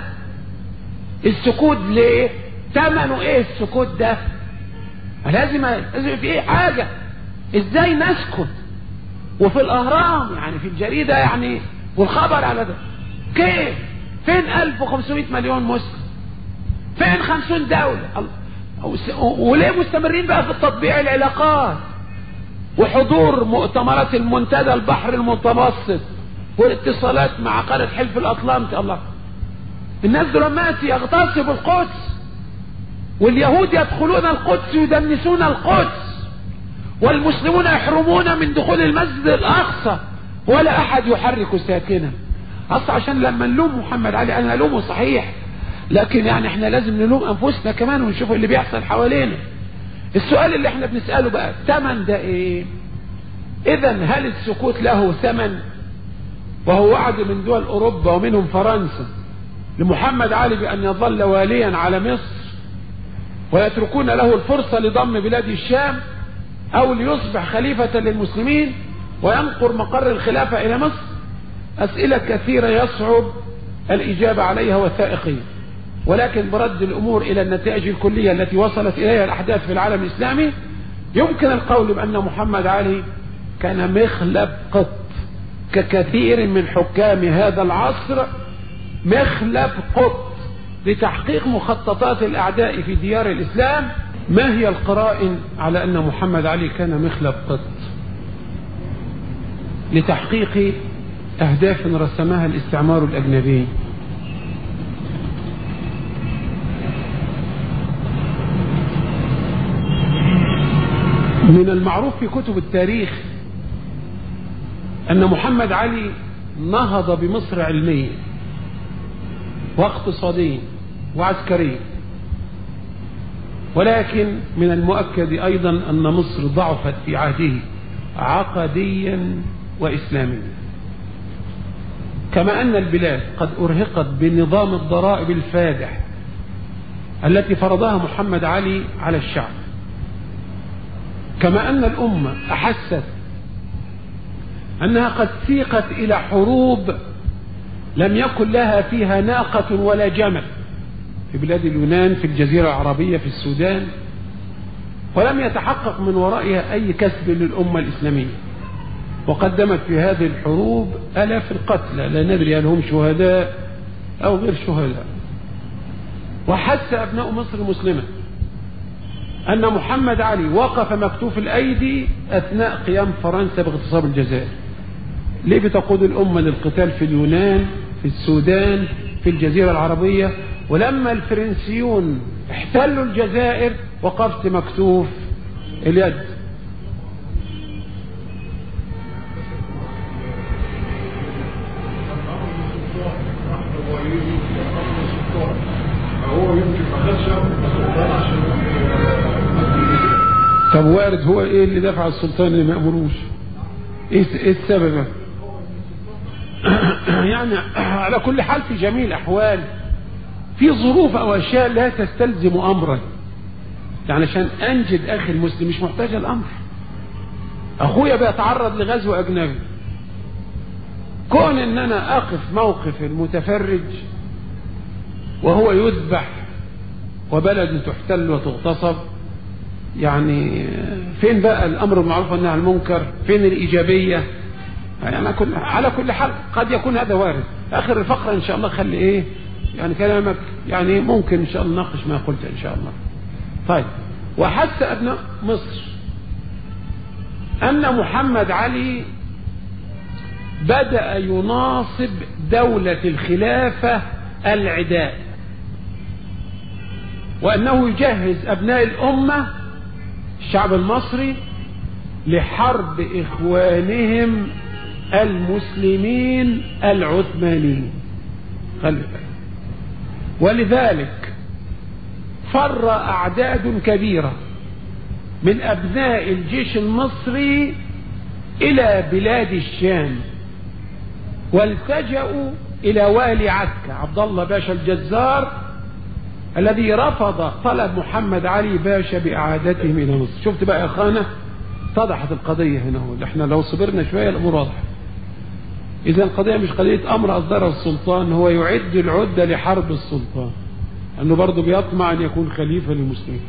S1: السكوت ليه ثمنه ايه السكوت ده لازم لازم في ايه حاجة ازاي نسكت وفي الاهرام يعني في الجريدة يعني والخبر على ده كيف فين 1500 مليون مسلم فين 50 دولة وليه مستمرين بقى في تطبيع العلاقات وحضور مؤتمرات المنتدى البحر المتوسط والاتصالات مع قارة حلف الأطلنطي الله الناس دلوقتي يغتصبوا القدس واليهود يدخلون القدس يدنسون القدس والمسلمون يحرمون من دخول المسجد الأقصى ولا أحد يحرك ساكنا أصلا عشان لما نلوم محمد علي أنا ألومه صحيح لكن يعني احنا لازم نلوم أنفسنا كمان ونشوف اللي بيحصل حوالينا السؤال اللي احنا بنسأله بقى الثمن ده ايه اذا هل السكوت له ثمن وهو وعد من دول اوروبا ومنهم فرنسا لمحمد علي بان يظل واليا على مصر ويتركون له الفرصة لضم بلاد الشام او ليصبح خليفة للمسلمين وينقر مقر الخلافة الى مصر اسئلة كثيرة يصعب الاجابة عليها وثائقية ولكن برد الامور الى النتائج الكلية التي وصلت اليها الاحداث في العالم الاسلامي يمكن القول بان محمد علي كان مخلب قط ككثير من حكام هذا العصر مخلب قط لتحقيق مخططات الأعداء في ديار الإسلام ما هي القرائن على أن محمد علي كان مخلب قط لتحقيق أهداف رسمها الاستعمار الأجنبي من المعروف في كتب التاريخ أن محمد علي نهض بمصر علميا واقتصاديا وعسكريا ولكن من المؤكد أيضا أن مصر ضعفت في عهده عقديا وإسلاميا كما أن البلاد قد أرهقت بنظام الضرائب الفادح التي فرضها محمد علي على الشعب كما أن الأمة أحست أنها قد سيقت إلى حروب لم يكن لها فيها ناقة ولا جمل في بلاد اليونان في الجزيرة العربية في السودان ولم يتحقق من ورائها أي كسب للأمة الإسلامية وقدمت في هذه الحروب ألاف القتلى لا ندري هل هم شهداء أو غير شهداء وحس أبناء مصر المسلمة أن محمد علي وقف مكتوف الأيدي أثناء قيام فرنسا باغتصاب الجزائر ليه بتقود الأمة للقتال في اليونان في السودان في الجزيرة العربية ولما الفرنسيون احتلوا الجزائر وقفت مكتوف اليد طب وارد هو ايه اللي دفع السلطان اللي ما امروش ايه إيه السبب يعني على كل حال في جميع الاحوال في ظروف او اشياء لا تستلزم امرا يعني عشان انجد اخي المسلم مش محتاج الامر اخويا بيتعرض لغزو اجنبي كون ان انا اقف موقف المتفرج وهو يذبح وبلد تحتل وتغتصب يعني فين بقى الامر بالمعروف والنهي عن المنكر فين الايجابيه يعني كل على كل حال قد يكون هذا وارد اخر الفقره ان شاء الله خلي ايه يعني كلامك يعني ممكن ان شاء الله نناقش ما قلت ان شاء الله طيب وحس ابناء مصر ان محمد علي بدا يناصب دوله الخلافه العداء وانه يجهز ابناء الامه الشعب المصري لحرب اخوانهم المسلمين العثمانيين خلي بالك ولذلك فر اعداد كبيره من ابناء الجيش المصري الى بلاد الشام والتجأوا الى والي عكا عبد الله باشا الجزار الذي رفض طلب محمد علي باشا باعادتهم الى مصر شفت بقى يا اخوانا اتضحت القضيه هنا هو احنا لو صبرنا شويه الامور واضحه اذا القضيه مش قضيه امر اصدره السلطان هو يعد العده لحرب السلطان انه برضه بيطمع ان يكون خليفه للمسلمين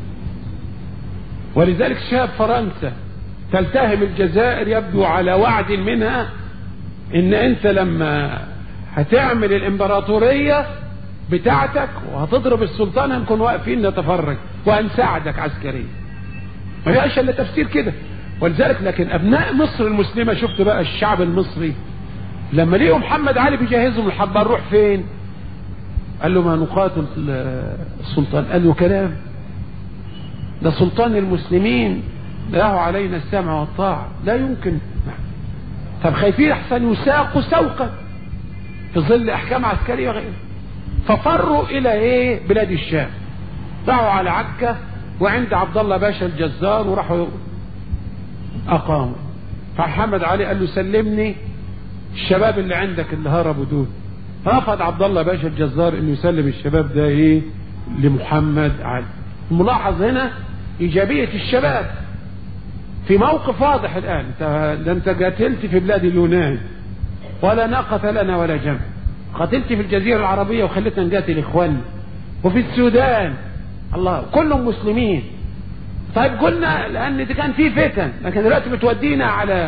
S1: ولذلك شاب فرنسا تلتهم الجزائر يبدو على وعد منها ان انت لما هتعمل الامبراطوريه بتاعتك وهتضرب السلطان هنكون واقفين نتفرج وهنساعدك عسكريا ما فيهاش الا تفسير كده ولذلك لكن ابناء مصر المسلمه شفت بقى الشعب المصري لما لقوا محمد علي بيجهزهم للحرب نروح فين؟ قال له ما نقاتل السلطان قال له كلام ده سلطان المسلمين له علينا السمع والطاعة لا يمكن طب خايفين احسن يساقوا سوقا في ظل احكام عسكرية وغيره ففروا الى ايه بلاد الشام راحوا على عكا وعند عبد الله باشا الجزار وراحوا اقاموا فمحمد علي قال له سلمني الشباب اللي عندك اللي هربوا دول رفض عبد الله باشا الجزار انه يسلم الشباب ده ايه لمحمد علي الملاحظ هنا ايجابيه الشباب في موقف واضح الان انت ده انت قاتلت في بلاد اليونان ولا ناقه لنا ولا جمع قاتلت في الجزيره العربيه وخلتنا نقاتل اخواننا وفي السودان الله كلهم مسلمين طيب قلنا لان دي كان في فتن لكن دلوقتي بتودينا على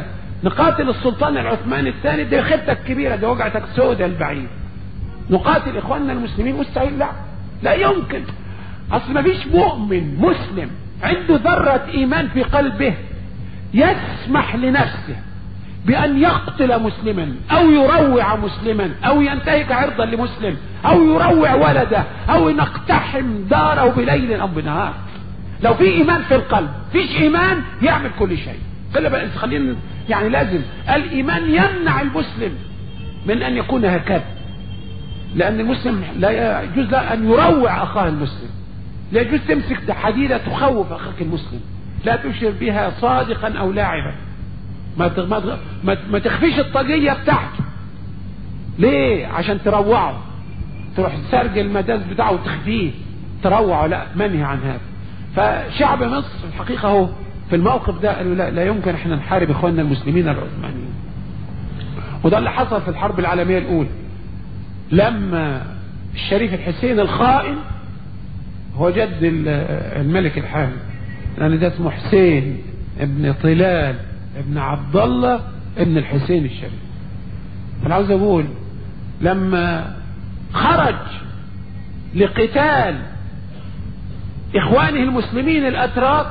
S1: نقاتل السلطان العثماني الثاني دي خيبتك كبيرة دي وجعتك سودة البعيد نقاتل اخواننا المسلمين مستحيل لا لا يمكن اصل ما فيش مؤمن مسلم عنده ذرة ايمان في قلبه يسمح لنفسه بأن يقتل مسلما أو يروع مسلما أو ينتهك عرضا لمسلم أو يروع ولده أو نقتحم داره بليل أو بنهار لو في إيمان في القلب فيش إيمان يعمل كل شيء خلينا يعني لازم الإيمان يمنع المسلم من أن يكون هكذا لأن المسلم لا يجوز له أن يروع أخاه المسلم لا يجوز تمسك حديدة تخوف أخاك المسلم لا تشر بها صادقا أو لاعبا ما ما ما تخفيش الطاقية بتاعته ليه عشان تروعه تروح تسرج المداس بتاعه وتخفيه تروعه لا منهي عن هذا فشعب مصر الحقيقة هو في الموقف ده قالوا لا لا يمكن احنا نحارب اخواننا المسلمين العثمانيين وده اللي حصل في الحرب العالمية الاولى لما الشريف الحسين الخائن هو جد الملك الحامد لان ده اسمه حسين ابن طلال ابن عبد الله ابن الحسين الشريف انا عاوز اقول لما خرج لقتال اخوانه المسلمين الاتراك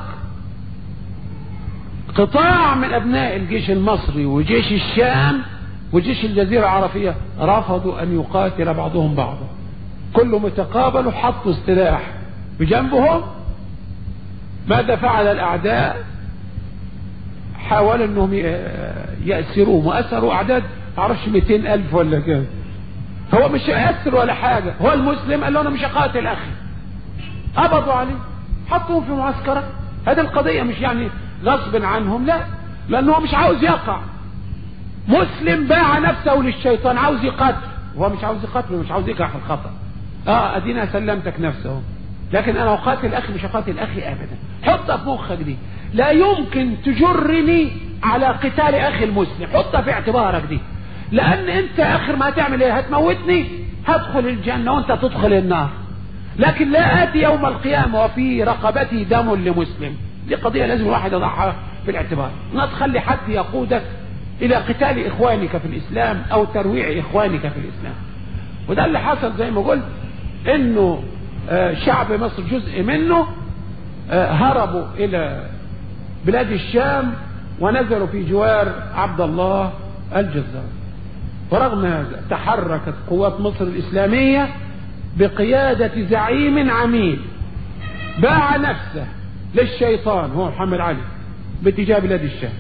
S1: قطاع من ابناء الجيش المصري وجيش الشام وجيش الجزيرة العربية رفضوا ان يقاتل بعضهم بعضا كله متقابل وحطوا السلاح بجنبهم ماذا فعل الاعداء حاولوا انهم يأسروهم وأسروا أعداد معرفش 200 ألف ولا كام هو مش يأسر ولا حاجة هو المسلم قال له أنا مش هقاتل أخي قبضوا عليه حطوه في معسكرة هذه القضية مش يعني غصب عنهم لا لأنه مش عاوز يقع مسلم باع نفسه للشيطان عاوز يقاتل هو مش عاوز يقاتل مش عاوز يقع في الخطأ اه ادينا سلمتك نفسه لكن انا اقاتل اخي مش هقاتل اخي ابدا حطها في مخك دي لا يمكن تجرني على قتال اخي المسلم حطها في اعتبارك دي لان انت اخر ما هتعمل ايه هتموتني هدخل الجنة وانت تدخل النار لكن لا اتي يوم القيامة وفي رقبتي دم لمسلم دي قضية لازم الواحد يضعها في الاعتبار ما تخلي حد يقودك الى قتال اخوانك في الاسلام او ترويع اخوانك في الاسلام وده اللي حصل زي ما قلت انه شعب مصر جزء منه هربوا الى بلاد الشام ونزلوا في جوار عبد الله الجزار ورغم هذا تحركت قوات مصر الإسلامية بقيادة زعيم عميل باع نفسه للشيطان هو محمد علي باتجاه بلاد الشام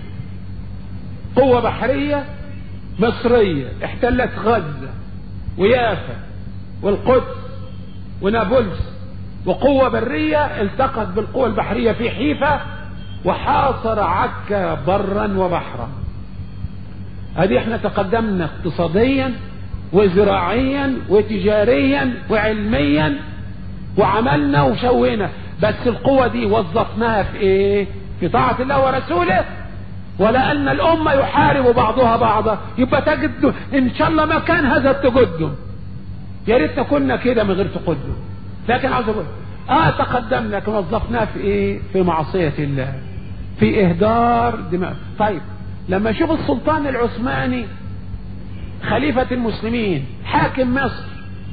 S1: قوة بحرية مصرية احتلت غزة ويافا والقدس ونابلس وقوة برية التقت بالقوة البحرية في حيفا وحاصر عكا برا وبحرا ادي احنا تقدمنا اقتصاديا وزراعيا وتجاريا وعلميا وعملنا وسوينا بس القوة دي وظفناها في ايه في طاعة الله ورسوله ولأن الأمة يحارب بعضها بعضا يبقى تجد إن شاء الله ما كان هذا التقدم يا ريتنا كنا كده من غير تقدم لكن عاوز أقول اه تقدمنا لكن وظفناه في ايه في معصية الله في اهدار دماء طيب لما اشوف السلطان العثماني خليفة المسلمين حاكم مصر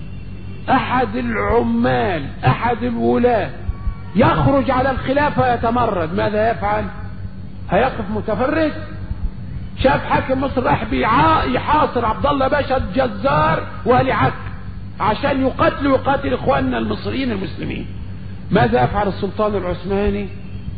S1: احد العمال احد الولاة يخرج على الخلافة يتمرد ماذا يفعل هيقف متفرج شاف حاكم مصر راح يحاصر عبد الله باشا الجزار وهلي عك عشان يقتلوا يقاتل اخواننا المصريين المسلمين ماذا يفعل السلطان العثماني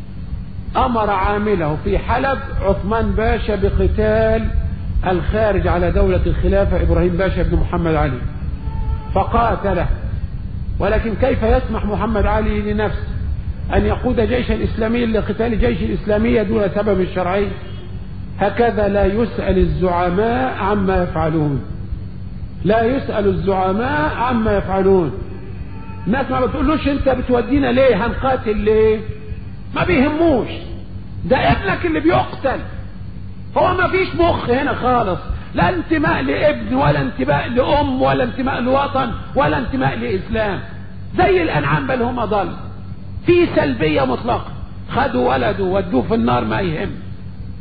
S1: امر عامله في حلب عثمان باشا بقتال الخارج على دولة الخلافة ابراهيم باشا بن محمد علي فقاتله ولكن كيف يسمح محمد علي لنفسه ان يقود جيشا اسلاميا لقتال جيش الاسلامية دون سبب شرعي هكذا لا يسأل الزعماء عما يفعلون لا يسأل الزعماء عما يفعلون الناس ما بتقولوش انت بتودينا ليه هنقاتل ليه ما بيهموش ده ابنك اللي بيقتل هو ما فيش مخ هنا خالص لا انتماء لابن ولا انتماء لأم ولا انتماء لوطن ولا انتماء لإسلام زي الأنعام بل هم ضل في سلبية مطلقة خدوا ولده ودوه في النار ما يهم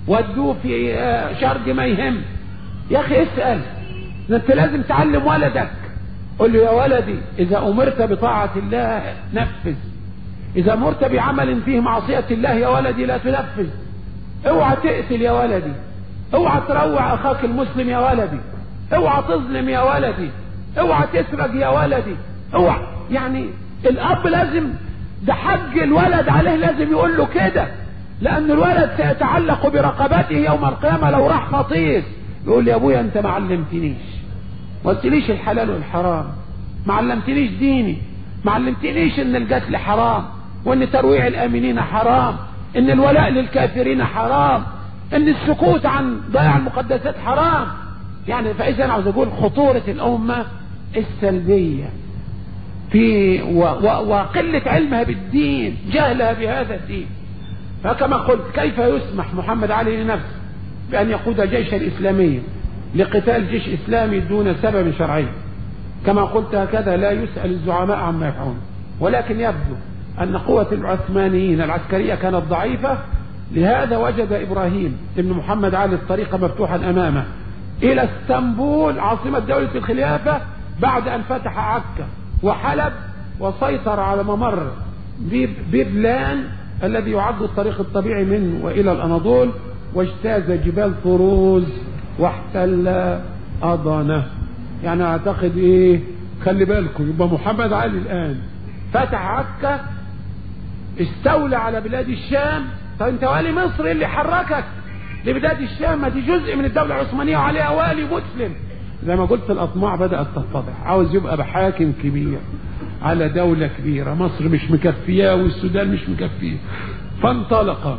S1: ودوه في شرق ما يهم يا اخي اسأل انت لازم تعلم ولدك قل له يا ولدي اذا امرت بطاعة الله نفذ اذا امرت بعمل فيه معصية الله يا ولدي لا تنفذ اوعى تقتل يا ولدي اوعى تروع اخاك المسلم يا ولدي اوعى تظلم يا ولدي اوعى تسرق يا ولدي اوعى يعني الاب لازم ده حج الولد عليه لازم يقول له كده لان الولد سيتعلق برقبته يوم القيامة لو راح خطير يقول يا ابويا انت ما علمتنيش ما قلتليش الحلال والحرام ما علمتنيش ديني ما علمتنيش ان القتل حرام وان ترويع الامنين حرام ان الولاء للكافرين حرام ان السكوت عن ضياع المقدسات حرام يعني فاذا انا عاوز اقول خطورة الامة السلبية في و و وقلة علمها بالدين جهلها بهذا الدين فكما قلت كيف يسمح محمد علي لنفسه بأن يقود جيش الإسلامي لقتال جيش إسلامي دون سبب شرعي كما قلت هكذا لا يسأل الزعماء عما يفعلون ولكن يبدو أن قوة العثمانيين العسكرية كانت ضعيفة لهذا وجد إبراهيم ابن محمد علي الطريق مفتوحا أمامه إلى اسطنبول عاصمة دولة الخلافة بعد أن فتح عكا وحلب وسيطر على ممر بيبلان الذي يعد الطريق الطبيعي منه وإلى الأناضول واجتاز جبال طروز واحتل أضنة يعني أعتقد إيه خلي بالكم يبقى محمد علي الآن فتح عكا استولى على بلاد الشام طب انت والي مصر اللي حركك لبلاد الشام ما دي جزء من الدولة العثمانية وعليها والي مسلم زي ما قلت الأطماع بدأت تتضح عاوز يبقى بحاكم كبير على دولة كبيرة مصر مش مكفياه والسودان مش مكفيه فانطلق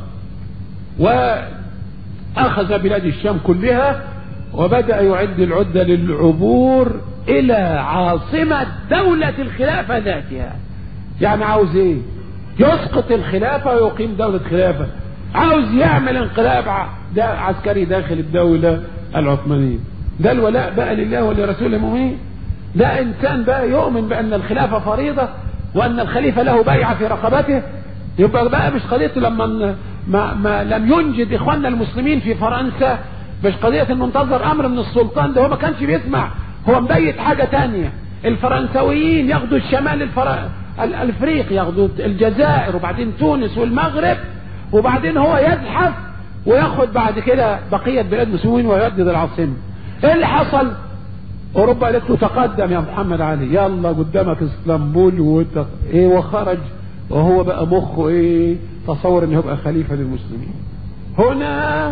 S1: وأخذ بلاد الشام كلها وبدأ يعد العدة للعبور إلى عاصمة دولة الخلافة ذاتها يعني عاوز ايه يسقط الخلافة ويقيم دولة خلافة عاوز يعمل انقلاب دا عسكري داخل الدولة العثمانية ده الولاء بقى لله ولرسوله المؤمنين ده انسان بقى يؤمن بان الخلافة فريضة وان الخليفة له بيعة في رقبته يبقى بقى مش قضية لما ما, ما لم ينجد اخواننا المسلمين في فرنسا مش قضية انه انتظر امر من السلطان ده هو ما كانش بيسمع هو مبيت حاجة تانية الفرنسويين ياخدوا الشمال الفر... الافريقي ياخدوا الجزائر وبعدين تونس والمغرب وبعدين هو يزحف وياخد بعد كده بقية بلاد المسلمين ويردد العاصمة ايه اللي حصل اوروبا قالت له تقدم يا محمد علي يلا قدامك اسطنبول وت... ايه وخرج وهو بقى مخه ايه تصور انه يبقى خليفة للمسلمين هنا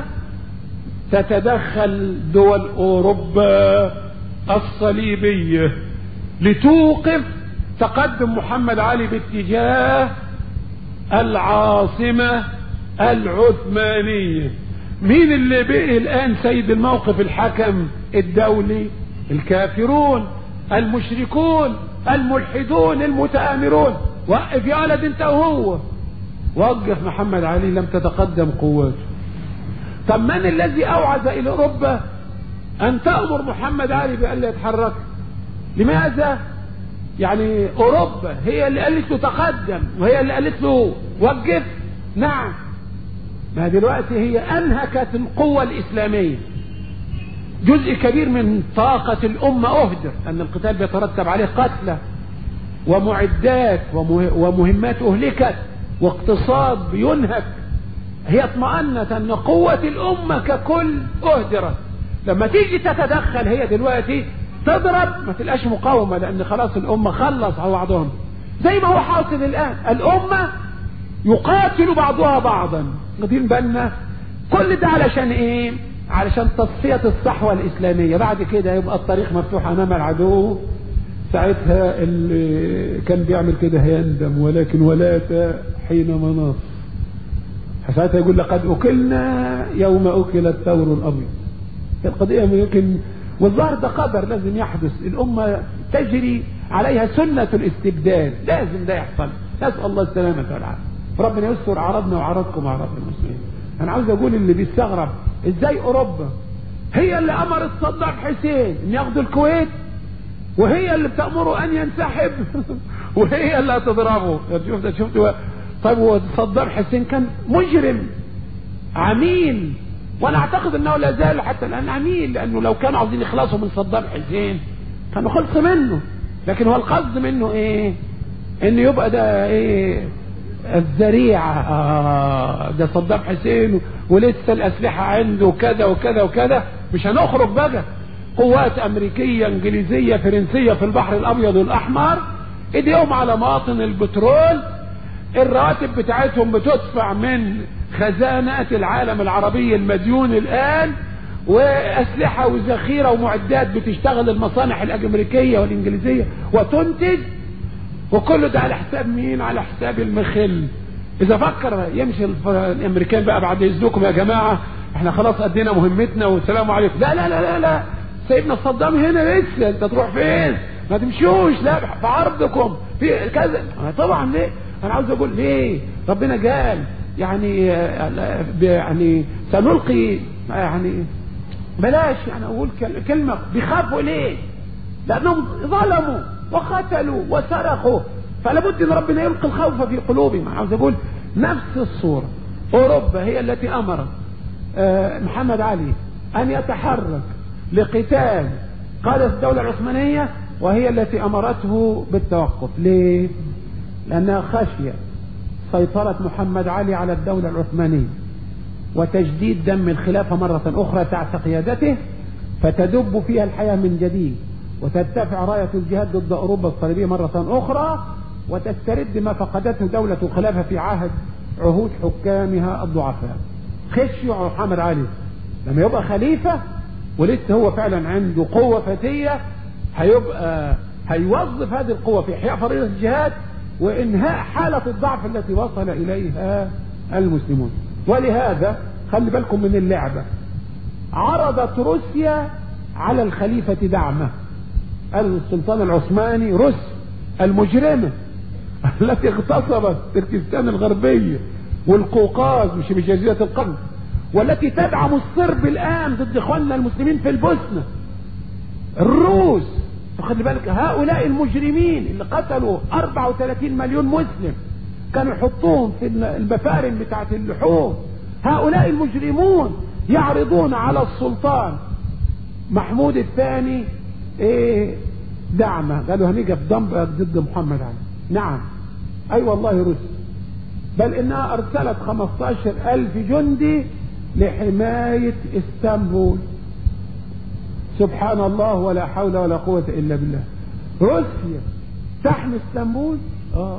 S1: تتدخل دول اوروبا الصليبية لتوقف تقدم محمد علي باتجاه العاصمة العثمانية مين اللي بقي الآن سيد الموقف الحكم الدولي الكافرون المشركون الملحدون المتآمرون وقف يا ولد انت وهو وقف محمد علي لم تتقدم قواته طب من الذي أوعز إلى أوروبا أن تأمر محمد علي بألا يتحرك لماذا يعني أوروبا هي اللي قالت له تقدم وهي اللي قالت له وقف نعم ما دلوقتي هي أنهكت القوة الإسلامية جزء كبير من طاقة الأمة أهدر أن القتال بيترتب عليه قتلى ومعدات ومهمات أهلكت واقتصاد بينهك هي اطمأنت أن قوة الأمة ككل أهدرت لما تيجي تتدخل هي دلوقتي تضرب ما تلقاش مقاومة لأن خلاص الأمة خلص على بعضهم زي ما هو حاصل الآن الأمة يقاتل بعضها بعضا واخدين بالنا كل ده علشان ايه علشان تصفية الصحوة الإسلامية بعد كده يبقى الطريق مفتوح أمام العدو ساعتها اللي كان بيعمل كده هيندم ولكن ولاة حين مناص ساعتها يقول لقد أكلنا يوم أكل الثور الأبيض القضية يمكن والظاهر ده قدر لازم يحدث الأمة تجري عليها سنة الاستبدال لازم ده يحصل نسأل الله السلامة والعافية ربنا يستر عرضنا وعرضكم وعرض المسلمين انا عاوز اقول اللي بيستغرب ازاي اوروبا هي اللي امرت صدام حسين ان ياخدوا الكويت وهي اللي بتأمره ان ينسحب وهي اللي هتضربه شفت شفت طيب هو صدام حسين كان مجرم عميل وانا اعتقد انه لا زال حتى الان امين لانه لو كانوا عاوزين يخلصوا من صدام حسين كانوا خلصوا منه لكن هو القصد منه ايه انه يبقى ده ايه الذريعة آه ده صدام حسين ولسه الأسلحة عنده كذا وكذا وكذا مش هنخرج بقى قوات أمريكية إنجليزية فرنسية في البحر الأبيض والأحمر إيديهم على مواطن البترول الرواتب بتاعتهم بتدفع من خزانات العالم العربي المديون الآن وأسلحة وذخيرة ومعدات بتشتغل المصانع الأمريكية والإنجليزية وتنتج وكل ده على حساب مين على حساب المخل اذا فكر يمشي الامريكان بقى بعد اذنكم يا جماعه احنا خلاص ادينا مهمتنا والسلام عليكم لا لا لا لا لا سيدنا صدام هنا لسه انت تروح فين ما تمشوش لا في عرضكم في كذا طبعا ليه انا عاوز اقول ليه ربنا قال يعني يعني سنلقي يعني بلاش يعني اقول كلمه بيخافوا ليه لانهم ظلموا وقتلوا وسرقوا فلا بد ان ربنا يلقي الخوف في قلوبهم عاوز اقول نفس الصوره اوروبا هي التي امرت محمد علي ان يتحرك لقتال قادة الدولة العثمانية وهي التي امرته بالتوقف ليه لانها خشية سيطرة محمد علي على الدولة العثمانية وتجديد دم الخلافة مرة اخرى تحت قيادته فتدب فيها الحياة من جديد وترتفع راية الجهاد ضد أوروبا الصليبية مرة أخرى وتسترد ما فقدته دولة الخلافة في عهد عهود حكامها الضعفاء خشيوا محمد علي لما يبقى خليفة ولسه هو فعلا عنده قوة فتية هيبقى هيوظف هذه القوة في إحياء فريضة الجهاد وإنهاء حالة الضعف التي وصل إليها المسلمون ولهذا خلي بالكم من اللعبة عرضت روسيا على الخليفة دعمه السلطان العثماني روسيا المجرمة التي اغتصبت تركستان الغربية والقوقاز مش بجزيرة القرن والتي تدعم الصرب الآن ضد إخواننا المسلمين في البوسنة الروس فخلي بالك هؤلاء المجرمين اللي قتلوا 34 مليون مسلم كانوا يحطوهم في المفارم بتاعت اللحوم هؤلاء المجرمون يعرضون على السلطان محمود الثاني ايه دعمه قالوا هنيجي ضمب ضد محمد علي نعم اي أيوة والله روسيا بل انها ارسلت 15 الف جندي لحماية اسطنبول سبحان الله ولا حول ولا قوة الا بالله روسيا تحمي اسطنبول اه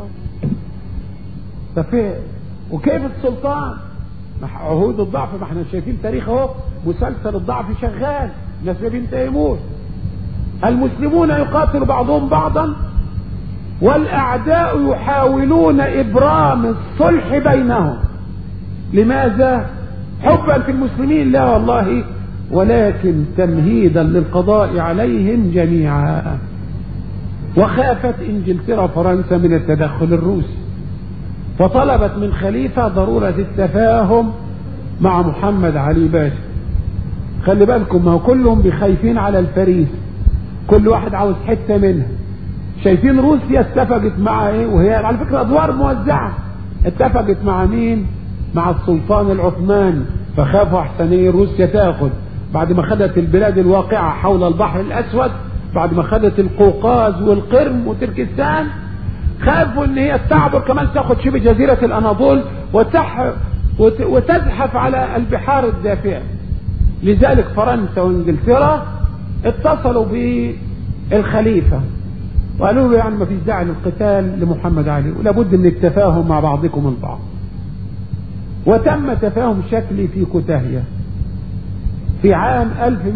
S1: ففين وكيف السلطان عهود الضعف ما احنا شايفين تاريخ اهو مسلسل الضعف شغال الناس ما بينتهموش المسلمون يقاتل بعضهم بعضا والاعداء يحاولون ابرام الصلح بينهم لماذا حبا في المسلمين لا والله ولكن تمهيدا للقضاء عليهم جميعا وخافت انجلترا وفرنسا من التدخل الروسي فطلبت من خليفه ضروره التفاهم مع محمد علي باشا خلي بالكم ما هو كلهم بخايفين على الفريس كل واحد عاوز حته منها شايفين روسيا اتفقت مع ايه وهي على فكره ادوار موزعه اتفقت مع مين مع السلطان العثماني فخافوا احسن ايه روسيا تاخد بعد ما خدت البلاد الواقعه حول البحر الاسود بعد ما خدت القوقاز والقرم وتركستان خافوا ان هي تعبر كمان تاخد شبه جزيره الاناضول وتح وتزحف على البحار الدافئه لذلك فرنسا وانجلترا اتصلوا بالخليفة وقالوا له يعني ما فيش داعي للقتال لمحمد علي ولا بد من التفاهم مع بعضكم البعض وتم تفاهم شكلي في كتاهية في عام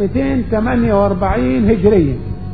S1: 1248 هجرية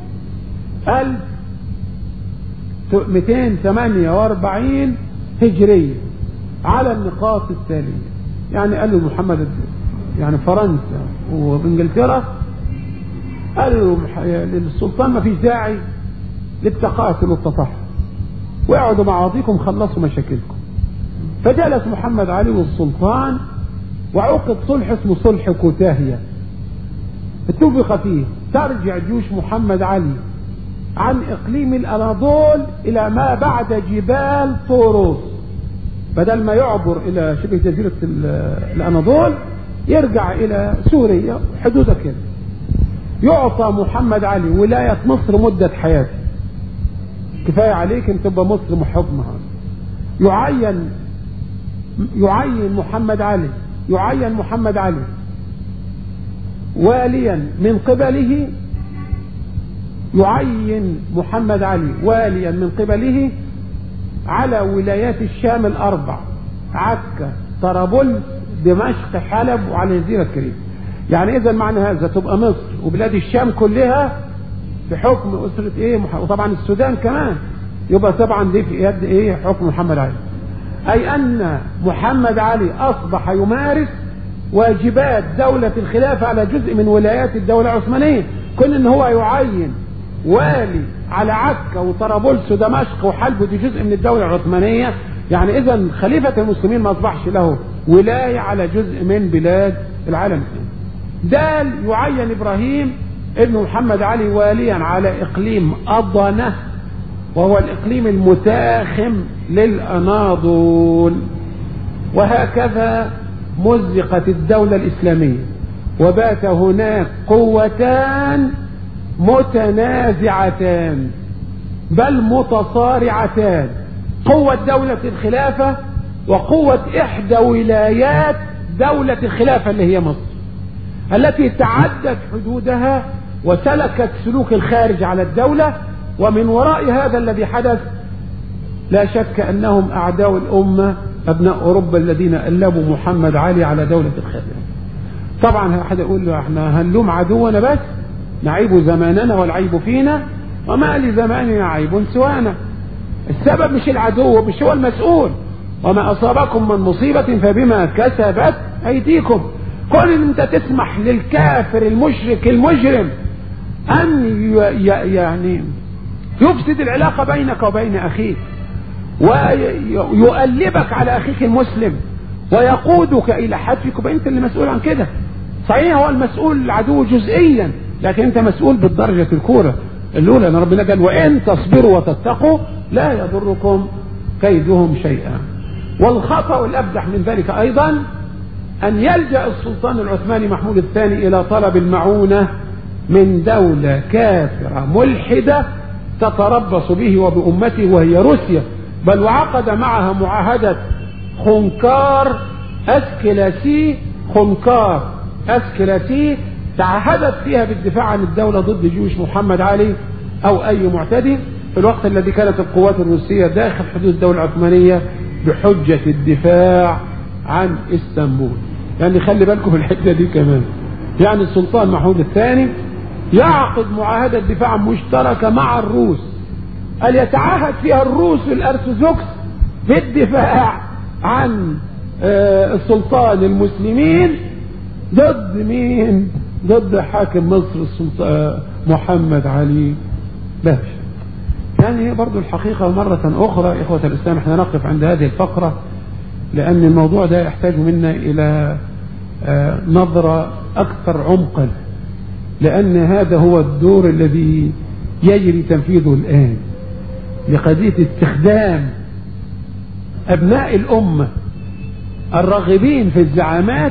S1: 1248 هجرية على النقاط التالية يعني قالوا محمد يعني فرنسا وانجلترا قالوا للسلطان ما فيش داعي للتقاتل والتطهر واقعدوا مع بعضكم خلصوا مشاكلكم فجلس محمد علي والسلطان وعقد صلح اسمه صلح كوتاهية اتفق فيه ترجع جيوش محمد علي عن اقليم الاناضول الى ما بعد جبال طوروس بدل ما يعبر الى شبه جزيرة الاناضول يرجع إلى سوريا حدودها كده يعطى محمد علي ولاية مصر مدة حياته كفاية عليك ان تبقى مصر محكمها يعين يعين محمد علي يعين محمد علي واليا من قبله يعين محمد علي واليا من قبله على ولايات الشام الأربع عكا طرابلس دمشق حلب وعلى الجزيرة الكريمة يعني إذا معنى هذا تبقى مصر وبلاد الشام كلها في حكم أسرة إيه وطبعا السودان كمان يبقى طبعا دي في يد إيه حكم محمد علي أي أن محمد علي أصبح يمارس واجبات دولة الخلافة على جزء من ولايات الدولة العثمانية كون ان هو يعين والي على عكا وطرابلس ودمشق وحلب دي جزء من الدولة العثمانية يعني اذا خليفة المسلمين ما اصبحش له ولاية على جزء من بلاد العالم دال يعين ابراهيم ابن محمد علي واليا على اقليم اضنة وهو الاقليم المتاخم للاناضول وهكذا مزقت الدولة الإسلامية وبات هناك قوتان متنازعتان بل متصارعتان قوة دولة الخلافة وقوة إحدى ولايات دولة الخلافة اللي هي مصر التي تعدت حدودها وسلكت سلوك الخارج على الدولة ومن وراء هذا الذي حدث لا شك أنهم أعداء الأمة أبناء أوروبا الذين ألبوا محمد علي على دولة الخلافة طبعا أحد يقول له احنا هنلوم عدونا بس نعيب زماننا والعيب فينا وما لزماننا عيب سوانا السبب مش العدو مش هو المسؤول وما أصابكم من مصيبة فبما كسبت أيديكم كل ان انت تسمح للكافر المشرك المجرم ان يعني يفسد العلاقة بينك وبين اخيك ويؤلبك على اخيك المسلم ويقودك الى حتفك يبقى انت اللي مسؤول عن كده صحيح هو المسؤول العدو جزئيا لكن انت مسؤول بالدرجة الكورة الاولى ان ربنا قال وان تصبروا وتتقوا لا يضركم كيدهم شيئا والخطأ الابدح من ذلك ايضا ان يلجأ السلطان العثماني محمود الثاني الى طلب المعونة من دولة كافرة ملحدة تتربص به وبأمته وهي روسيا بل وعقد معها معاهدة خنكار اسكلاسي خنكار اسكلاسي تعهدت فيها بالدفاع عن الدولة ضد جيوش محمد علي او اي معتدي في الوقت الذي كانت القوات الروسية داخل حدود الدولة العثمانية بحجة الدفاع عن اسطنبول يعني خلي بالكم في الحتة دي كمان يعني السلطان محمود الثاني يعقد معاهدة دفاع مشتركة مع الروس قال يتعهد فيها الروس الارثوذكس بالدفاع عن السلطان المسلمين ضد مين ضد حاكم مصر السلطان محمد علي باشا يعني هي برضو الحقيقة مرة أخرى إخوة الإسلام احنا نقف عند هذه الفقرة لأن الموضوع ده يحتاج منا إلى نظرة أكثر عمقا لأن هذا هو الدور الذي يجري تنفيذه الآن لقضية استخدام أبناء الأمة الراغبين في الزعامات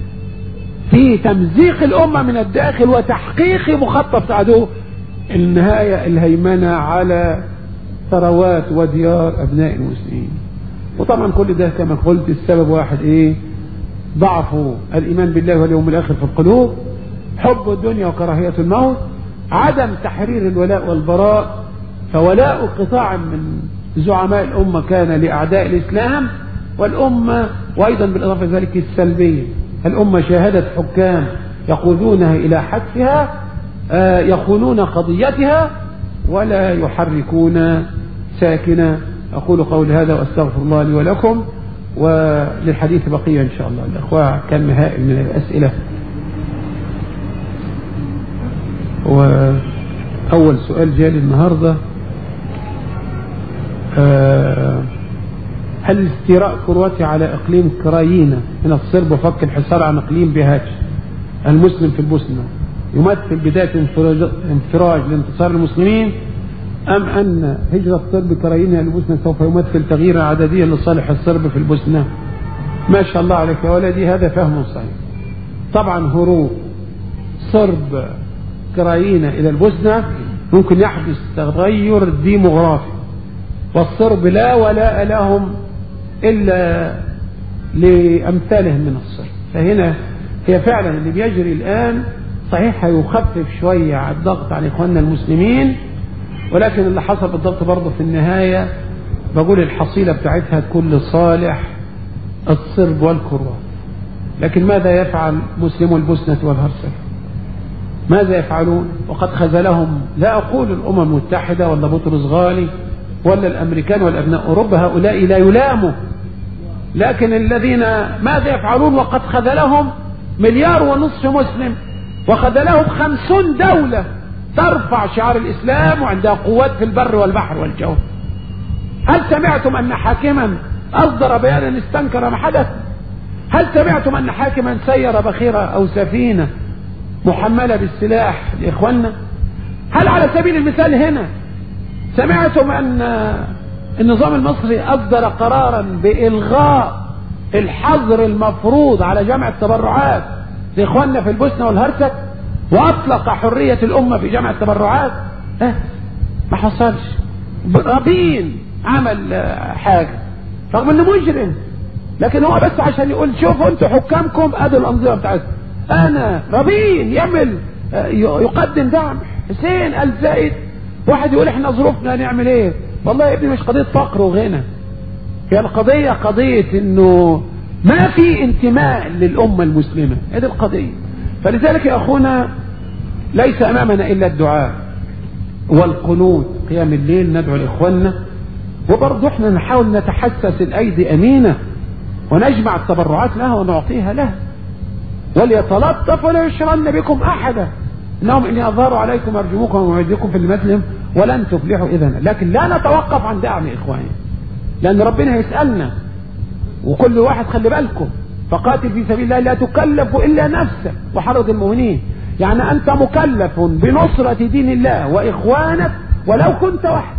S1: في تمزيق الأمة من الداخل وتحقيق مخطط عدو النهاية الهيمنة على ثروات وديار أبناء المسلمين وطبعا كل ده كما قلت السبب واحد ايه ضعف الإيمان بالله واليوم الآخر في القلوب حب الدنيا وكراهية الموت عدم تحرير الولاء والبراء فولاء قطاع من زعماء الأمة كان لأعداء الإسلام والأمة وأيضا بالإضافة ذلك السلبية الأمة شاهدت حكام يقودونها إلى حتفها يخونون قضيتها ولا يحركون ساكنة أقول قول هذا وأستغفر الله لي ولكم وللحديث بقية إن شاء الله الأخوة كان هائل من الأسئلة وأول سؤال جالي النهاردة هل استيراء كرواتيا على إقليم كرايينا من الصرب وفك الحصار عن إقليم بهاتش المسلم في البوسنة يمثل بداية انفراج لانتصار المسلمين أم أن هجرة صرب كرايينا للبوسنة سوف يمثل تغييرا عدديا لصالح الصرب في البوسنة ما شاء الله عليك يا ولدي هذا فهم صحيح طبعا هروب صرب كراينة إلى البوسنة ممكن يحدث تغير ديموغرافي والصرب لا ولاء لهم إلا لأمثالهم من الصرب فهنا هي فعلا اللي بيجري الآن صحيح هيخفف شوية على الضغط على إخواننا المسلمين ولكن اللي حصل بالضبط برضه في النهاية بقول الحصيلة بتاعتها تكون لصالح الصرب والكروات لكن ماذا يفعل مسلمو البوسنة والهرسك ماذا يفعلون وقد خذلهم لا أقول الأمم المتحدة ولا بطرس غالي ولا الأمريكان ولا أبناء أوروبا هؤلاء لا يلاموا لكن الذين ماذا يفعلون وقد خذلهم مليار ونصف مسلم وخذلهم خمسون دولة ترفع شعار الإسلام وعندها قوات في البر والبحر والجو هل سمعتم أن حاكما أصدر بيانا استنكر ما حدث هل سمعتم أن حاكما سير بخيرة أو سفينة محملة بالسلاح لإخواننا هل على سبيل المثال هنا سمعتم أن النظام المصري أصدر قرارا بإلغاء الحظر المفروض على جمع التبرعات لإخواننا في البوسنة والهرسك وأطلق حرية الأمة في جمع التبرعات أه ما حصلش رابين عمل حاجة رغم انه مجرم لكن هو بس عشان يقول شوفوا انتوا حكامكم ادوا الانظمه بتاعتكم انا رابين يعمل يقدم دعم حسين ال زايد واحد يقول احنا ظروفنا نعمل ايه والله يا ابني مش قضيه فقر وغنى هي القضيه قضيه انه ما في انتماء للامه المسلمه هذه القضيه فلذلك يا اخونا ليس امامنا الا الدعاء والقنوت قيام الليل ندعو لاخواننا وبرضه احنا نحاول نتحسس الايدي امينه ونجمع التبرعات لها ونعطيها لها وليتلطف ولا يشرن بكم احدا انهم ان يظهروا عليكم ارجموكم ومعيدكم في المسلم ولن تفلحوا اذا لكن لا نتوقف عن دعم اخواني لان ربنا هيسالنا وكل واحد خلي بالكم فقاتل في سبيل الله لا تكلف الا نفسك وحرض المؤمنين يعني انت مكلف بنصرة دين الله واخوانك ولو كنت وحدك